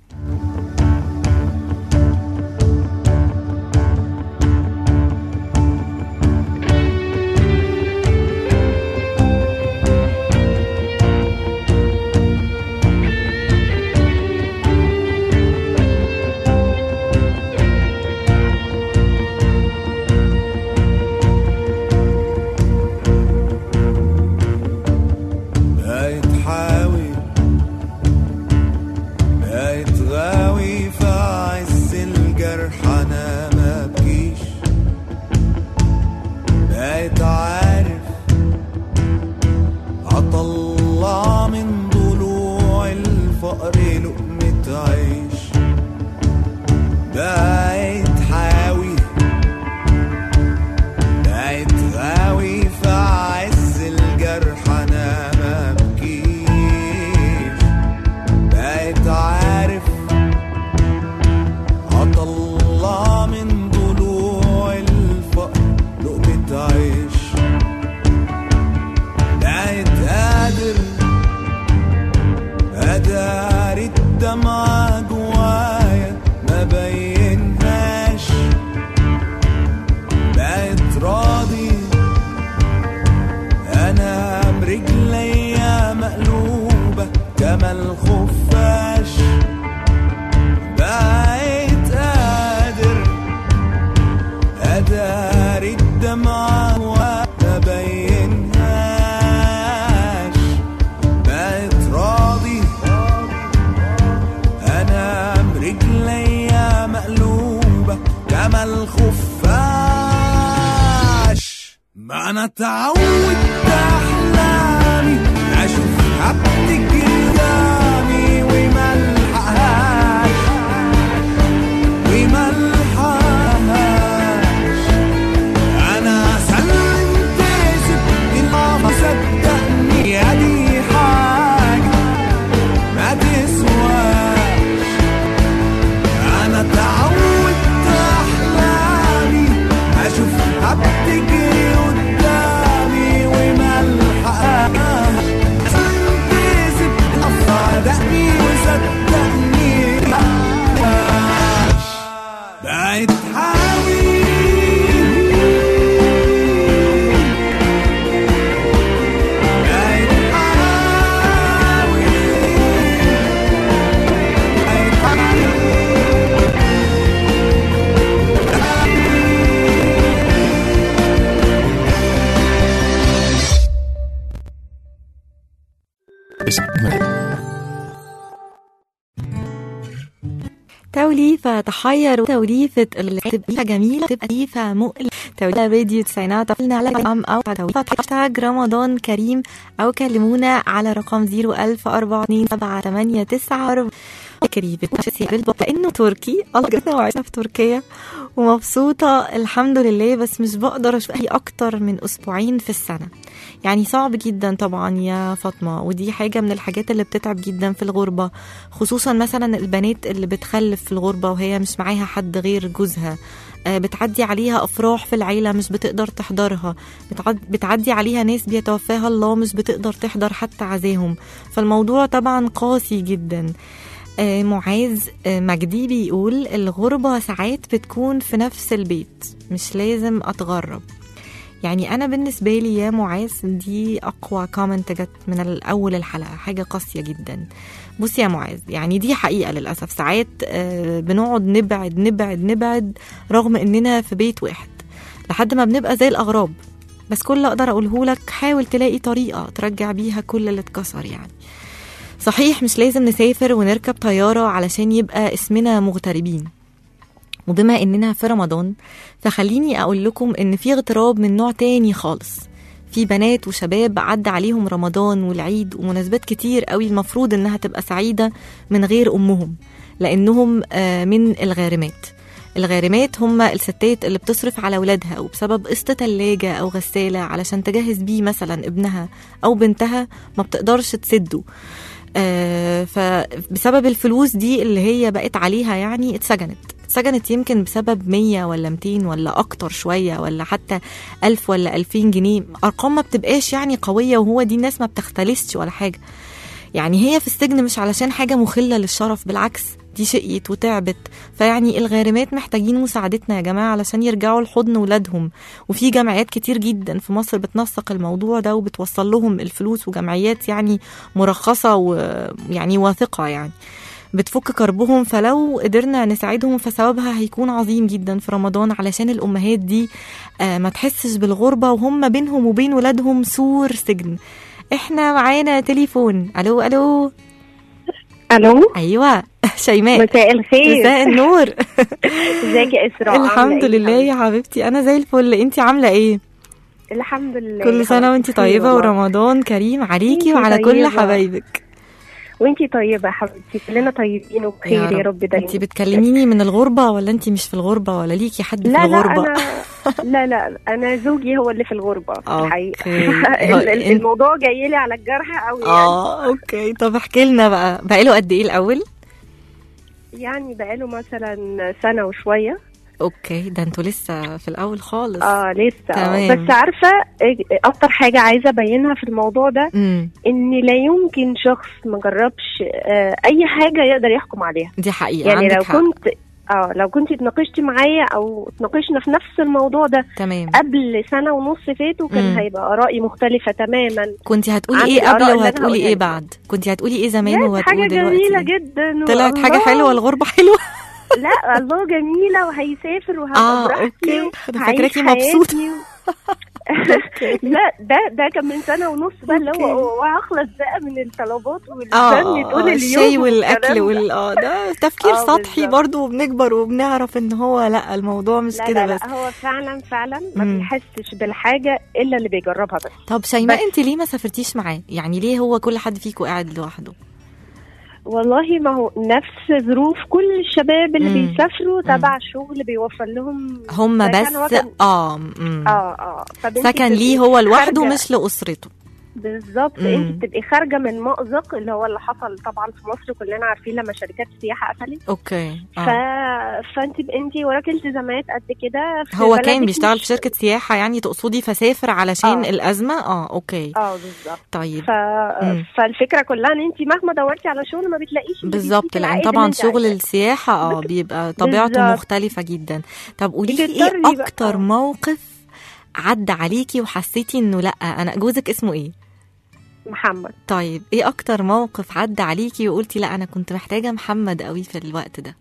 بقيت حاوي بقيت غاوي في عز الجرح انا ما بكيش بقيت عارف اطلع من ضلوع الفقر لقمة عيش بقيت حاوي بقيت غاوي الدمعة جوايا ما بينهاش بقيت راضي انا برجليا مقلوبة كما الخفاش بقيت قادر اداري الدمعة وما بينهاش بقيت راضي انا برجليا مقلوبة كما الخفاش ما انا اتعودت احلامي اشوفها بتجري قدامي وما الحقهاش وما الحقهاش انا سلمت سبت الله صدقني يا دي حاجة ما تسواش انا تعودت احلامي اشوفها بتجري قدامي وما الحقهاش سلمت سبت الله صدقني وصدقني بقيت حاوي بقيت حاوي بقيت حاوي أجمل توليفة تحير توليفة اللي تبقى جميلة تبقى توليفة مقلة توليفة فيديو تسعينات قلنا على عام أو توليفة هاشتاج رمضان كريم أو كلمونا على رقم 010427894 كريمة لأنه تركي الله جبنا وعشنا في تركيا ومبسوطة الحمد لله بس مش بقدر أشوف أي أكتر من أسبوعين في السنة يعني صعب جدا طبعا يا فاطمة ودي حاجة من الحاجات اللي بتتعب جدا في الغربة خصوصا مثلا البنات اللي بتخلف في الغربة وهي مش معاها حد غير جوزها آه، بتعدي عليها أفراح في العيلة مش بتقدر تحضرها بتعد- بتعدي عليها ناس بيتوفاها الله مش بتقدر تحضر حتى عزاهم فالموضوع طبعا قاسي جدا آه، معاذ آه، مجدي بيقول الغربة ساعات بتكون في نفس البيت مش لازم أتغرب يعني أنا بالنسبة لي يا معاذ دي أقوى كومنت جت من الأول الحلقة حاجة قاسية جدا بص يا معاذ يعني دي حقيقة للأسف ساعات آه، بنقعد نبعد نبعد نبعد رغم إننا في بيت واحد لحد ما بنبقى زي الأغراب بس كل اللي أقدر أقوله لك حاول تلاقي طريقة ترجع بيها كل اللي اتكسر يعني صحيح مش لازم نسافر ونركب طيارة علشان يبقى اسمنا مغتربين وبما اننا في رمضان فخليني اقول لكم ان في اغتراب من نوع تاني خالص في بنات وشباب عدى عليهم رمضان والعيد ومناسبات كتير قوي المفروض انها تبقى سعيدة من غير امهم لانهم آه، من الغارمات الغارمات هم الستات اللي بتصرف على ولادها وبسبب قسط تلاجة أو غسالة علشان تجهز بيه مثلا ابنها أو بنتها ما بتقدرش تسده آه، فبسبب الفلوس دي اللي هي بقت عليها يعني اتسجنت اتسجنت يمكن بسبب 100 ولا 200 ولا اكتر شويه ولا حتى 1000 ولا 2000 جنيه ارقام ما بتبقاش يعني قويه وهو دي الناس ما بتختلسش ولا حاجه يعني هي في السجن مش علشان حاجه مخله للشرف بالعكس دي شقيت وتعبت فيعني الغارمات محتاجين مساعدتنا يا جماعه علشان يرجعوا لحضن ولادهم وفي جمعيات كتير جدا في مصر بتنسق الموضوع ده وبتوصل لهم الفلوس وجمعيات يعني مرخصه ويعني واثقه يعني بتفك كربهم فلو قدرنا نساعدهم فثوابها هيكون عظيم جدا في رمضان علشان الامهات دي آه، ما تحسش بالغربه وهم بينهم وبين ولادهم سور سجن احنا معانا تليفون الو الو الو ايوه شيماء مساء الخير مساء النور ازيك يا اسراء عاملة الحمد إيه؟ لله يا حبيبتي انا زي الفل انت عامله ايه الحمد لله كل سنه وانت حبيبتي طيبه والله. ورمضان كريم عليكي وانتي وعلى كل طيبة. حبايبك وانتي طيبه يا حبيبتي كلنا طيبين وبخير يا رب دايما انت بتكلميني من الغربه ولا انت مش في الغربه ولا ليكي حد في لا لا الغربه انا لا لا انا زوجي هو اللي في الغربه أوكي. الحقيقه هو ال- ال- انت- الموضوع جاي لي على الجرح قوي يعني اه اوكي طب احكي لنا بقى بقاله قد ايه الاول يعني بقاله مثلا سنه وشويه اوكي ده انتوا لسه في الاول خالص اه لسه آه. تمام. بس عارفه إيه- اكتر حاجه عايزه ابينها في الموضوع ده امم ان لا يمكن شخص ما جربش آه اي حاجه يقدر يحكم عليها دي حقيقه يعني عندك لو حق كنت اه لو كنت اتناقشتي معايا او اتناقشنا في نفس الموضوع ده تمام قبل سنه ونص فاتوا كان مم. هيبقى ارائي مختلفه تماما كنت هتقولي عندي ايه قبل الآراء اللي أنا وهتقولي ايه هقولها بعد كنت هتقولي ايه زمان كانت وهتقولي حاجه دلوقتي جميله إيه؟ جدا طلعت حاجه والله. حلوه الغربه حلوه لا الله جميله وهيسافر وهبقى اه براحتي اوكي انا هعيش فاكراكي مبسوطه حياتي. لا ده ده كان من سنه ونص بقى اللي أوكي. هو وهخلص بقى من الطلبات اه والفن طول آه، اليوم الشاي والاكل والكلام ده. وال اه ده تفكير آه، سطحي بالظبط. برضو وبنكبر وبنعرف ان هو لا الموضوع مش لا كده لا بس لا هو فعلا فعلا ما مم. بيحسش بالحاجه الا اللي بيجربها بس طب شيماء بس. انت ليه ما سافرتيش معاه يعني ليه هو كل حد فيكم قاعد لوحده والله ما هو نفس ظروف كل الشباب اللي مم. بيسافروا تبع الشغل بيوفر لهم هم سكن هو بس كان- اه مم. اه اه فبنتي سكن بتبقي ليه هو لوحده خارجة- مش لاسرته بالظبط مم. انت بتبقي خارجه من مأزق اللي هو اللي حصل طبعا في مصر كلنا عارفين لما شركات السياحه قفلت اوكي ف... آه. فانت انت وراكي التزامات قد كده في هو بلدك كان بيشتغل مش- في شركه سياحه يعني تقصدي فسافر علشان آه. الازمه اه اوكي اه بالظبط طيب ف... مم. فالفكره كلها ان انت مهما دورتي على شغل ما بتلاقيش اللي بالظبط بيديكي لان العائد طبعا اللي انت شغل عايزاه. السياحه اه بيبقى طبيعته بالظبط. مختلفه جدا طب قولي لي بتضطري ايه بقى. اكتر آه. موقف عدى عليكي وحسيتي انه لا انا جوزك اسمه ايه محمد طيب ايه اكتر موقف عدى عليكي وقلتي لا انا كنت محتاجه محمد قوي في الوقت ده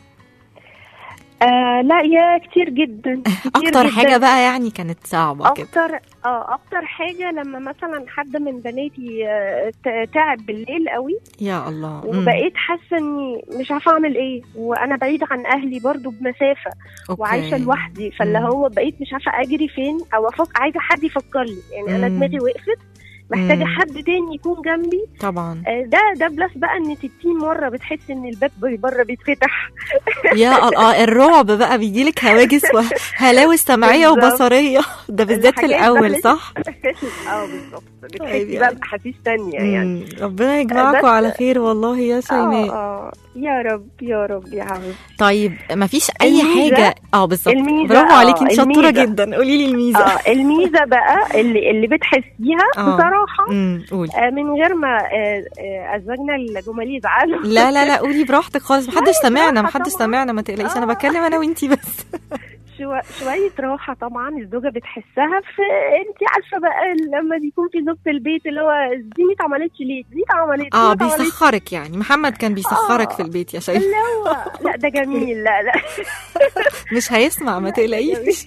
آه لا يا كتير جدا كتير اكتر جداً. حاجه بقى يعني كانت صعبه كده اكتر اه اكتر حاجه لما مثلا حد من بناتي آه، ت- تعب بالليل قوي يا الله مم. وبقيت حاسه اني مش عارفه اعمل ايه وانا بعيده عن اهلي برضو بمسافه أوكي. وعايشه لوحدي فاللي مم. هو بقيت مش عارفه اجري فين او أفك... عايزه حد يفكر لي يعني انا مم. دماغي وقفت محتاجه مم. حد تاني يكون جنبي طبعا آه، ده ده بلس بقى ان 60 مره بتحس ان الباب بره بيتفتح يا الله الرعب بقى بيجيلك هواجس وهلاوس سمعيه بالظبط. وبصريه ده بالذات في الحاجات الاول بقى صح اه بالظبط طيب بتحسي يعني. بقى باحاسيس تانية يعني مم. ربنا يجمعكم بس- على خير والله يا اه شيماء اه يا رب يا رب يا حبيبي طيب ما فيش اي الميزة- حاجه اه بالظبط الميزة- برافو آه، عليكي انت شطوره الميزة. جدا قولي لي الميزه اه الميزه بقى اللي اللي بتحسيها آه. بصراحه امم قولي آه، من غير ما آه، آه، ازواجنا الجمال يزعلوا لا لا لا قولي براحتك خالص محدش سمعنا محدش طبعاً. سمعنا ما تقلقيش انا آه. بتكلم انا وانتي بس شو- شويه راحه طبعا الزوجه بتحسها في انت عارفه بقى لما بيكون في زوج في البيت اللي هو دي ما اتعملتش ليه دي اتعملت اه دي ما اتعملتش. بيسخرك يعني محمد كان بيسخرك آه. في البيت يا شيماء اللي هو لا ده جميل لا لا مش هيسمع ما تقلقيش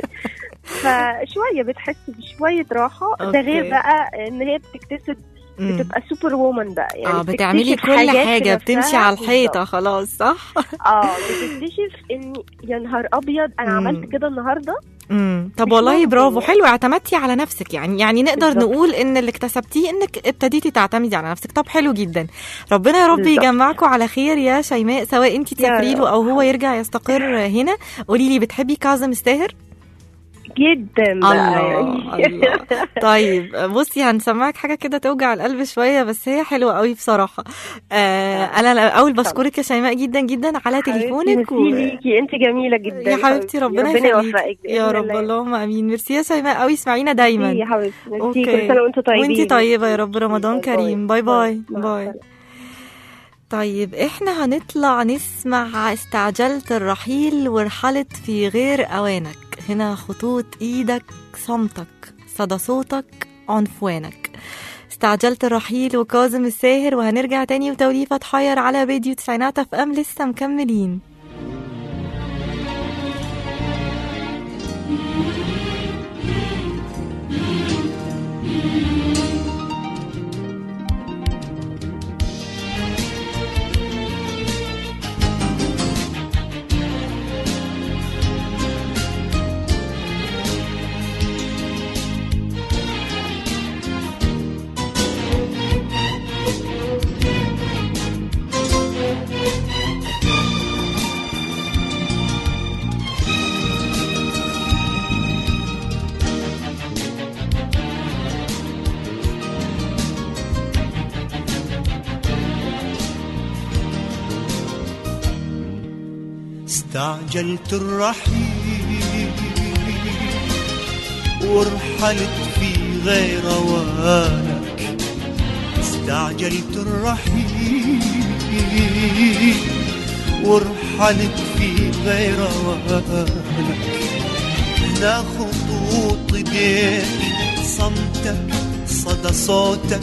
فشويه بتحس بشويه راحه ده أوكي. غير بقى ان هي بتكتسب مم. بتبقى سوبر وومن بقى يعني اه بتعملي بتكتشف كل حاجات في حاجه بتمشي نفسها. على الحيطه بالظبط. خلاص صح اه بتكتشف ان يا نهار ابيض انا مم. عملت كده النهارده امم طب مش والله ممكن برافو يعني. حلو اعتمدتي على نفسك يعني يعني نقدر بالظبط. نقول ان اللي اكتسبتيه انك ابتديتي تعتمدي على نفسك طب حلو جدا ربنا يا رب بالظبط. يجمعكم على خير يا شيماء سواء انت يا تسافري له رب. او هو يرجع يستقر هنا قولي لي بتحبي كاظم الساهر جدا بقى الله يعني. الله طيب بصي هنسمعك حاجه كده توجع القلب شويه بس هي حلوه قوي بصراحه آه انا اول بشكرك يا شيماء جدا جدا على تليفونك ميرسي ليكي انت جميله جدا يا حبيبتي ربنا ربنا يخليكي يوفقك يا بإذن رب الله. اللهم امين ميرسي يا شيماء قوي اسمعينا دايما ميرسي يا حبيبتي ميرسي أوكي. كل سنه وانتم طيبين وانتي طيبة يا رب رمضان باي باي. كريم باي باي مع باي السلامة. طيب احنا هنطلع نسمع استعجلت الرحيل ورحلت في غير اوانك هنا خطوط ايدك صمتك صدى صوتك عنفوانك استعجلت الرحيل وكاظم الساهر وهنرجع تاني وتوليفة تحير على فيديو تسعينات اف ام لسه مكملين استعجلت الرحيل ورحلت في غير اوانك استعجلت الرحيل ورحلت في غير اوانك هنا خطوط ايديك صمتك صدى صوتك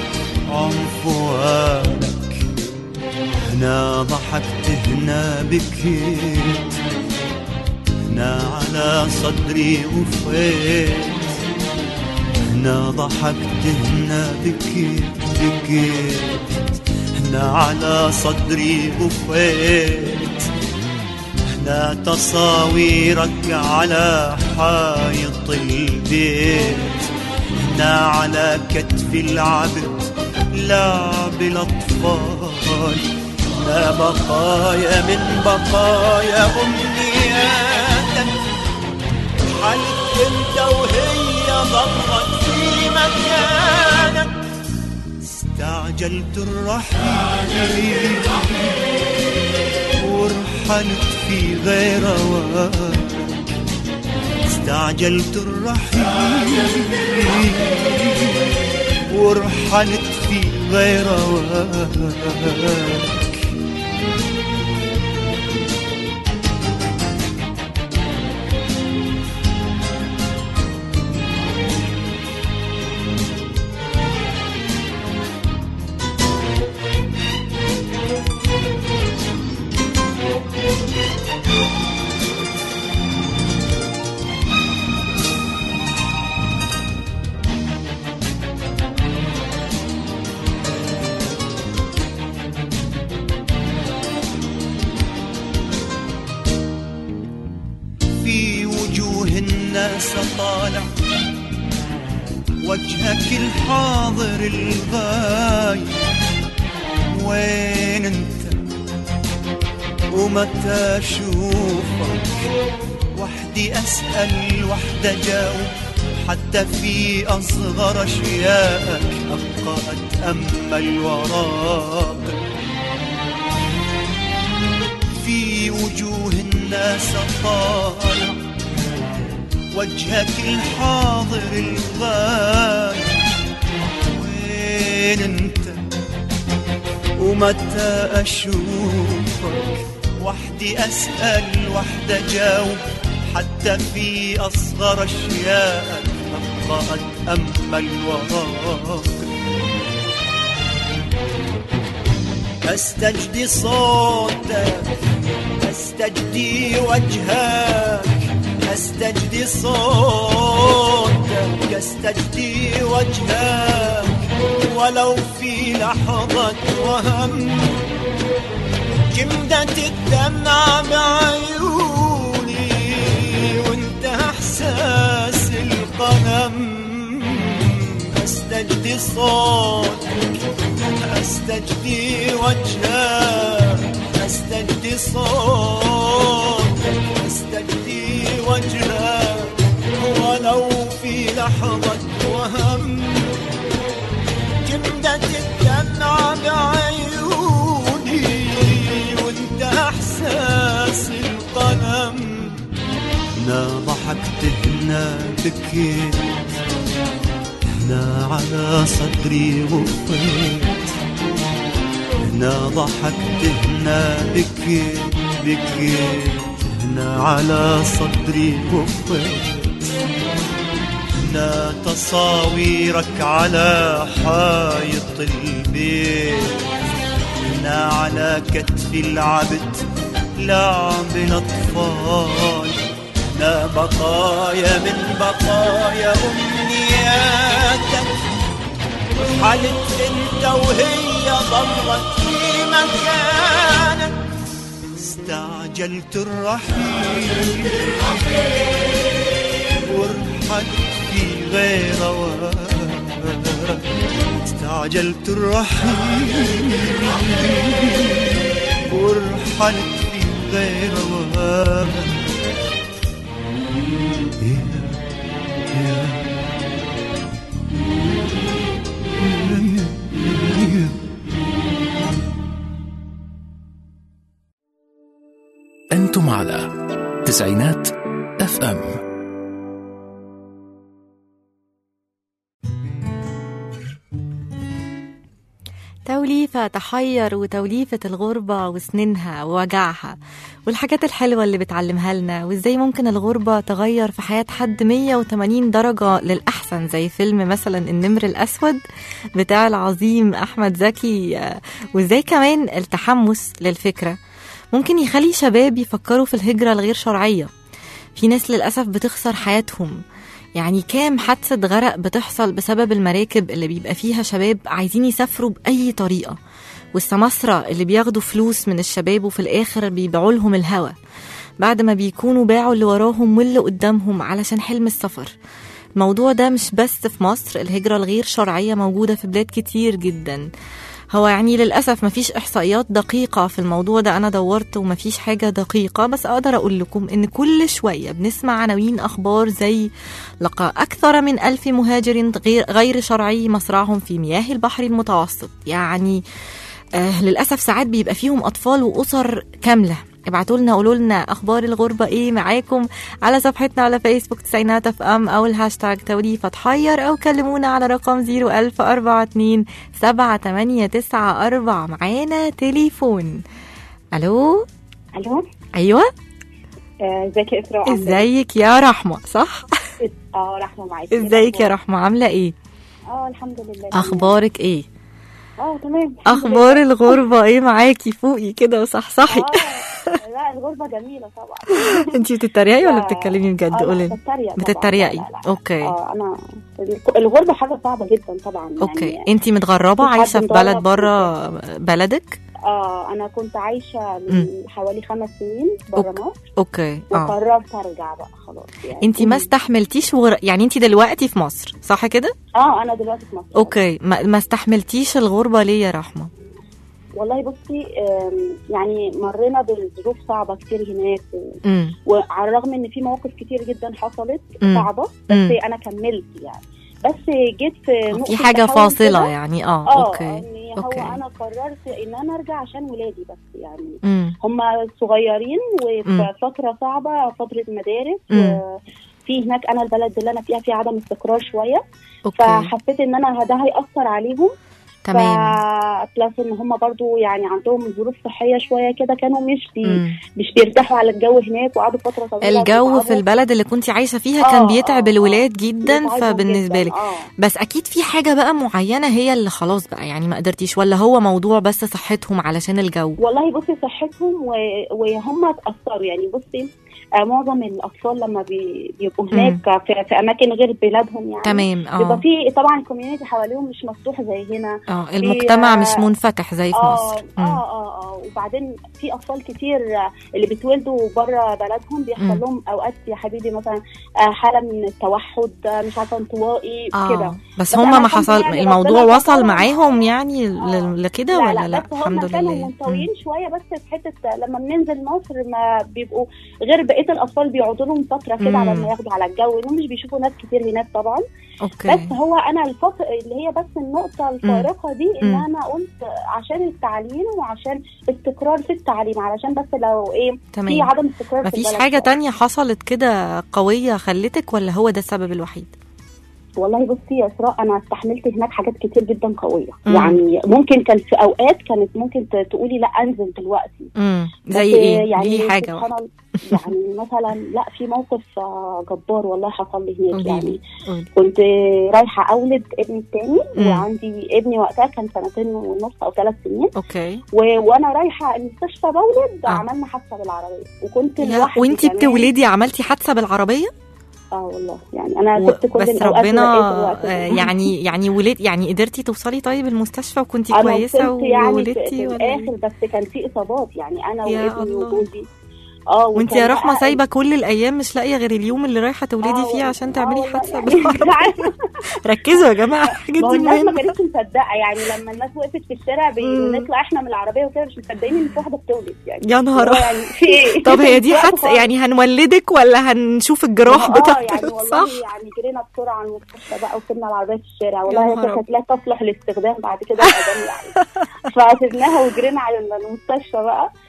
عنفوانك هنا ضحكت هنا بكيت هنا على صدري وفيت هنا ضحكت هنا بكيت بكيت هنا على صدري وفيت هنا تصاويرك على حائط البيت هنا على كتف العبد لعب الأطفال هنا بقايا من بقايا أمنياتك حلت انت وهي ضلت في مكانك استعجلت الرحيل ورحلت في غير اوانك استعجلت الرحيل ورحلت في غير اوانك في وجوه الناس طالع وجهك الحاضر الغايب وين انت ومتى اشوفك وحدي اسال وحدة جاوب حتى في اصغر اشيائك ابقى اتامل وراك في وجوه الناس طالع وجهك الحاضر الغايب وين انت ومتى اشوفك وحدي اسال وحدة جاوب حتى في اصغر اشيائك ابقى اتامل وراك استجدي صوتك استجدي وجهك استجدي صوتك استجدي وجهك ولو في لحظة وهم جمدة الدمع بعيوني وانت احساس القلم استجدي صوتك استجدي وجهك استجدي صوتك استجدي وجهك ولو في لحظة وهم جمدة الدمع بعيوني وانت احساس القلم هنا ضحكت هنا بكيت هنا على صدري غفيت هنا ضحكت هنا بكيت بكيت هنا على صدري غفيت هنا تصاويرك على حائط البيت هنا على كتف العبد لعب الأطفال هنا بقايا من بقايا أمنياتك حلت انت وهي ضلت في مكانك استعجلت الرحيل ورحلت في غير اوانك استعجلت الرحيل ورحلت في غير اوانك أنتم معكم على تسعينات اف ام توليفة تحير وتوليفة الغربة وسنينها ووجعها والحاجات الحلوة اللي بتعلمها لنا وازاي ممكن الغربة تغير في حياة حد 180 درجة للأحسن زي فيلم مثلا النمر الأسود بتاع العظيم أحمد زكي آه، وازاي كمان التحمس للفكرة ممكن يخلي شباب يفكروا في الهجرة الغير شرعية في ناس للأسف بتخسر حياتهم يعني كام حادثة غرق بتحصل بسبب المراكب اللي بيبقى فيها شباب عايزين يسافروا بأي طريقة والسماسرة اللي بياخدوا فلوس من الشباب وفي الآخر بيبيعوا لهم الهوا بعد ما بيكونوا باعوا اللي وراهم واللي قدامهم علشان حلم السفر الموضوع ده مش بس في مصر الهجرة الغير شرعية موجودة في بلاد كتير جدا هو يعني للأسف مفيش إحصائيات دقيقة في الموضوع ده أنا دورت ومفيش حاجة دقيقة بس أقدر أقول لكم إن كل شوية بنسمع عناوين أخبار زي لقى أكثر من ألف مهاجر غير, غير شرعي مصرعهم في مياه البحر المتوسط يعني آه للأسف ساعات بيبقى فيهم أطفال وأسر كاملة ابعتوا لنا قولوا لنا اخبار الغربه ايه معاكم على صفحتنا على فيسبوك تسعينات اف ام او الهاشتاج توليفه تحير او كلمونا على رقم 01042 7894 معانا تليفون الو الو ايوه آه، ازيك يا اسراء عاملة ازيك يا رحمه صح إيه؟ اه رحمه معاكي ازيك يا رحمه عامله ايه اه الحمد لله اخبارك ايه اه تمام الحمد اخبار لله. الغربه ايه معاكي فوقي كده وصحصحي اه لا الغربه جميله طبعا انتي بتتريقي ولا لا. بتتكلمي بجد آه، لا، قولي بتتريق طبعا. بتتريقي لا، لا، لا. اوكي اه انا الغربه حاجه صعبه جدا طبعا اوكي يعني انتي متغربه في حد عايشه في بلد متغرب بره بلدك اه انا كنت عايشه من حوالي خمس سنين بره مصر اوكي اه وقررت ارجع بقى خلاص يعني انتي ما استحملتيش وغر... يعني انتي دلوقتي في مصر صح كده اه انا دلوقتي في مصر اوكي ما, ما استحملتيش الغربه ليه يا رحمه والله بصي آم، يعني مرينا بظروف صعبه كتير هناك و... امم وعلى الرغم ان في مواقف كتير جدا حصلت مم. صعبه بس مم. انا كملت يعني بس جيت في نقطه في حاجه تحول فاصله كده. يعني اه اه اوكي ان هو أوكي. انا قررت ان انا ارجع عشان ولادي بس يعني امم هم صغيرين مم. وفي فتره صعبه فتره مدارس مم. وفي هناك انا البلد اللي انا فيها فيها عدم استقرار شويه اوكي فحسيت ان انا ده هياثر عليهم تمام ف بلس ان هم برضو يعني عندهم ظروف صحيه شويه كده كانوا مش بي... مم. مش بيرتاحوا على الجو هناك وقعدوا فتره طويله الجو في بيتعبوا. البلد اللي كنتي عايشه فيها آه، كان بيتعب آه، الولاد جدا بيتعبهم فبالنسبه جداً. لك اه بس اكيد في حاجه بقى معينه هي اللي خلاص بقى يعني ما قدرتيش ولا هو موضوع بس صحتهم علشان الجو والله بصي صحتهم و... وهم اتاثروا يعني بصي آه معظم الاطفال لما بي... بيبقوا هناك في... في اماكن غير بلادهم يعني تمام بيبقى اه في طبعا الكوميونتي حواليهم مش مفتوح زي هنا اه المجتمع مش آه، منفتح زي في اه مصر اه مم. اه اه وبعدين في اطفال كتير آه، اللي بيتولدوا بره بلدهم مم. بيحصل لهم اوقات يا حبيبي مثلا آه، حاله من التوحد آه، مش عارفه انطوائي كده اه بس بس هم أنا ما الحمد حصل لله يعني الموضوع ربنا وصل سترها. معاهم يعني آه. ل- لكده لا ولا لا بس هم الحمد كانوا لله منطويين شويه بس في حته لما بننزل مصر ما بيبقوا غير بقيه الاطفال بيقعدوا لهم فتره كده مم. على ما ياخدوا على الجو لانهم مش بيشوفوا ناس كتير هناك طبعا اوكي بس هو انا الفتره اللي هي بس النقطه الفارقه دي ان مم. انا قلت عشان التعليم وعشان استقرار في التعليم علشان بس لو ايه في تمام عدم استقرار في مفيش البلد حاجة شوية. تانية حصلت كده قوية خلتك ولا هو ده السبب الوحيد؟ والله بصي يا اسراء انا استحملت هناك حاجات كتير جدا قويه مم. يعني ممكن كان في اوقات كانت ممكن ت- تقولي لا انزل دلوقتي امم بس زي ايه؟ يعني ليه حاجة سبحان واحدة الله يعني مثلا لا في موقف آه، جبار والله حصل لي هناك قوليلي. يعني قولي. كنت رايحه اولد ابني الثاني مم. وعندي ابني وقتها كان سنتين ونص او ثلاث سنين اوكي و... وانا رايحه المستشفى بولد آه. عملنا حادثه بالعربيه وكنت يا لوحدي وانتي كمان. بتولدي عملتي حادثة بالعربية؟ اه والله يعني انا و... سبت كل بس الأوقات ربنا ولقيت الوقت ده. آه، يعني يعني ولد يعني قدرتي توصلي طيب المستشفى وكنتي انا كويسة وصلت يعني في, وولدتي في ولا إيه؟ الاخر بس كان في اصابات يعني انا يا وابني الله. وجوزي اه وانتي وكان يا رحمة بقى- سايبة كل الأيام مش لاقية غير اليوم اللي رايحة تولدي آه فيه والله- عشان آه تعملي والله حادثة يعني بالعربية ركزوا يا جماعة الحاجات ما هو دي الناس ما مهمة كانتش مصدقه يعني لما الناس وقفت في الشارع بي- مم. نطلع احنا من العربيه وكده مش مصدقين ان في واحده بتولد يعني يا نهار اللي هو يعني في ايه طب هي دي وقت حادثة خالص. يعني هنولدك ولا هنشوف الجراح اه بتاعتك يعني والله صح؟ يعني جرينا بسرعه على المستشفى بقى وسيبنا العربيه في الشارع يا والله هي نهار كانت لا تصلح للاستخدام بعد كده ابدا يعني فسيبناها وجرينا على المستشفى بقى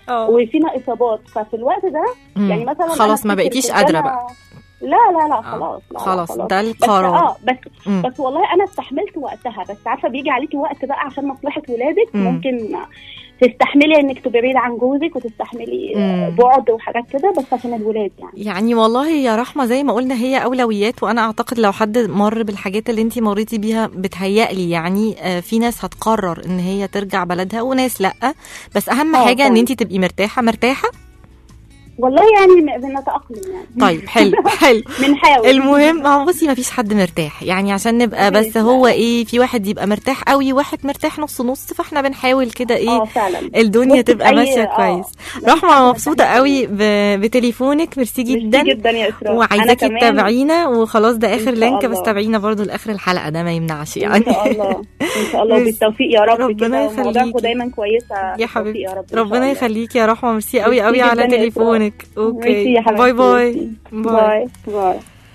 اه وفينا اصابات ففي الوقت ده مم. يعني مثلا خلاص أنا ما أفتكر بقيتيش كنت قادره أنا- بقى لا لا لا آه. خلاص لا لا خلاص ده بس القرار اه بس مم. بس والله انا استحملت وقتها بس عارفه بيجي عليكي وقت بقى عشان مصلحه ولادك مم. ممكن تستحملي انك تبقي بعيد عن جوزك وتستحملي مم. بعد وحاجات كده بس عشان الولاد يعني يعني والله يا رحمة زي ما قلنا هي أولويات وأنا أعتقد لو حد مر بالحاجات اللي انتي مريتي بيها بتهيألي يعني آه، في ناس هتقرر إن هي ترجع بلدها وناس لأ بس أهم آه، حاجة إن فعلا. انتي تبقي مرتاحة مرتاحة والله يعني م- بنتاقلم يعني طيب حلو حلو بنحاول المهم هو بصي ما فيش حد مرتاح يعني عشان نبقى بس مفيش، هو لا. ايه في واحد يبقى مرتاح قوي واحد مرتاح نص نص فاحنا بنحاول كده ايه اه فعلا الدنيا بصي تبقى في أي- ماشيه آه، كويس مفيش رحمه حد مبسوطه مرتاح قوي ب- بتليفونك ميرسي ميرسي جدا جدا يا اسراء أنا وعايزاكي كمان تتابعينا وخلاص ده اخر شاء لينك الله. بس تابعينا برضو لاخر الحلقه ده ما يمنعش ان يعني شاء الله ان شاء الله ميرسي. وبالتوفيق يا رب ربنا كده يخليكي. ومواضيعكم دايما كويسه يا بالتوفيق حبيبتي يا رب إن شاء ربنا الله. يخليكي يا رحمه ميرسي قوي ميرسي قوي جداً على يا إسراء. تليفونك ميرسي يا اوكي حبيبتي باي باي ميرسي. باي باي باي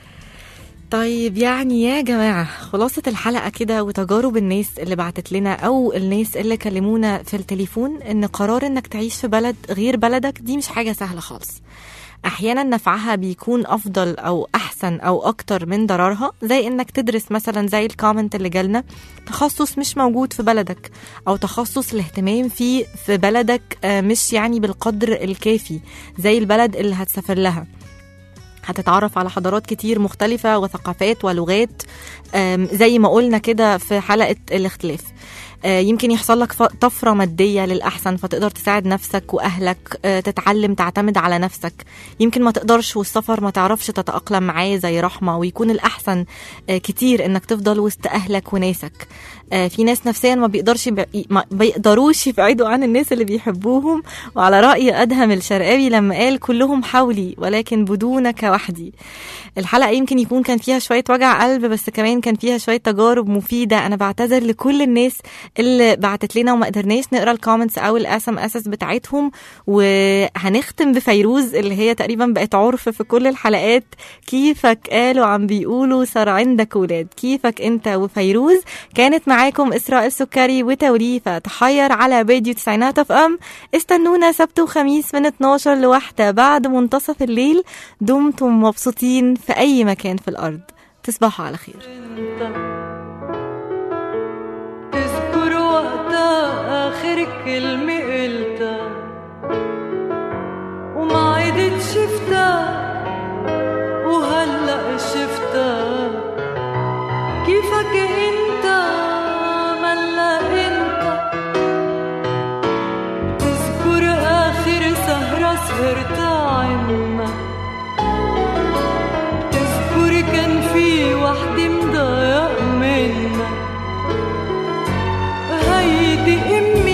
طيب يعني يا جماعة خلاصة الحلقة كده وتجارب الناس اللي بعتت لنا أو الناس اللي كلمونا في التليفون إن قرار إنك تعيش في بلد غير بلدك دي مش حاجة سهلة خالص أحيانا نفعها بيكون أفضل أو أحسن أو أكتر من ضررها زي إنك تدرس مثلا زي الكومنت اللي جالنا تخصص مش موجود في بلدك أو تخصص الاهتمام فيه في بلدك آه، مش يعني بالقدر الكافي زي البلد اللي هتسافر لها هتتعرف على حضارات كتير مختلفة وثقافات ولغات آم، زي ما قلنا كده في حلقة الاختلاف آه، يمكن يحصل لك ف- طفرة مادية للأحسن فتقدر تساعد نفسك وأهلك آه، تتعلم تعتمد على نفسك يمكن ما تقدرش والسفر ما تعرفش تتأقلم معاه زي رحمة ويكون الأحسن آه، كتير إنك تفضل وسط أهلك وناسك آه، في ناس نفسيا ما بيقدرش يبع- ما بيقدروش يبعدوا عن الناس اللي بيحبوهم وعلى رأي أدهم الشرقاوي لما قال كلهم حولي ولكن بدونك وحدي الحلقة يمكن يكون كان فيها شوية وجع قلب بس كمان كان فيها شوية تجارب مفيدة أنا بعتذر لكل الناس اللي بعتت لنا وما قدرناش نقرا الكومنتس أو الاس ام اس بتاعتهم وهنختم بفيروز اللي هي تقريبا بقت عرف في كل الحلقات كيفك قالوا عم بيقولوا صار عندك ولاد كيفك انت وفيروز كانت معاكم إسراء السكري وتوليفة تحير على راديو تسعينات اف ام استنونا سبت وخميس من 12 لواحدة بعد منتصف الليل دمتم مبسوطين في أي مكان في الأرض تصبحوا على خير تذكر وقتها آخر كلمة قلتها وما عدت شفتها وهلأ شفتها كيفك انت ملا انت تذكر آخر سهرة سهرتها عنا تذكر كان في وحدة مضايق منا هيدي أمي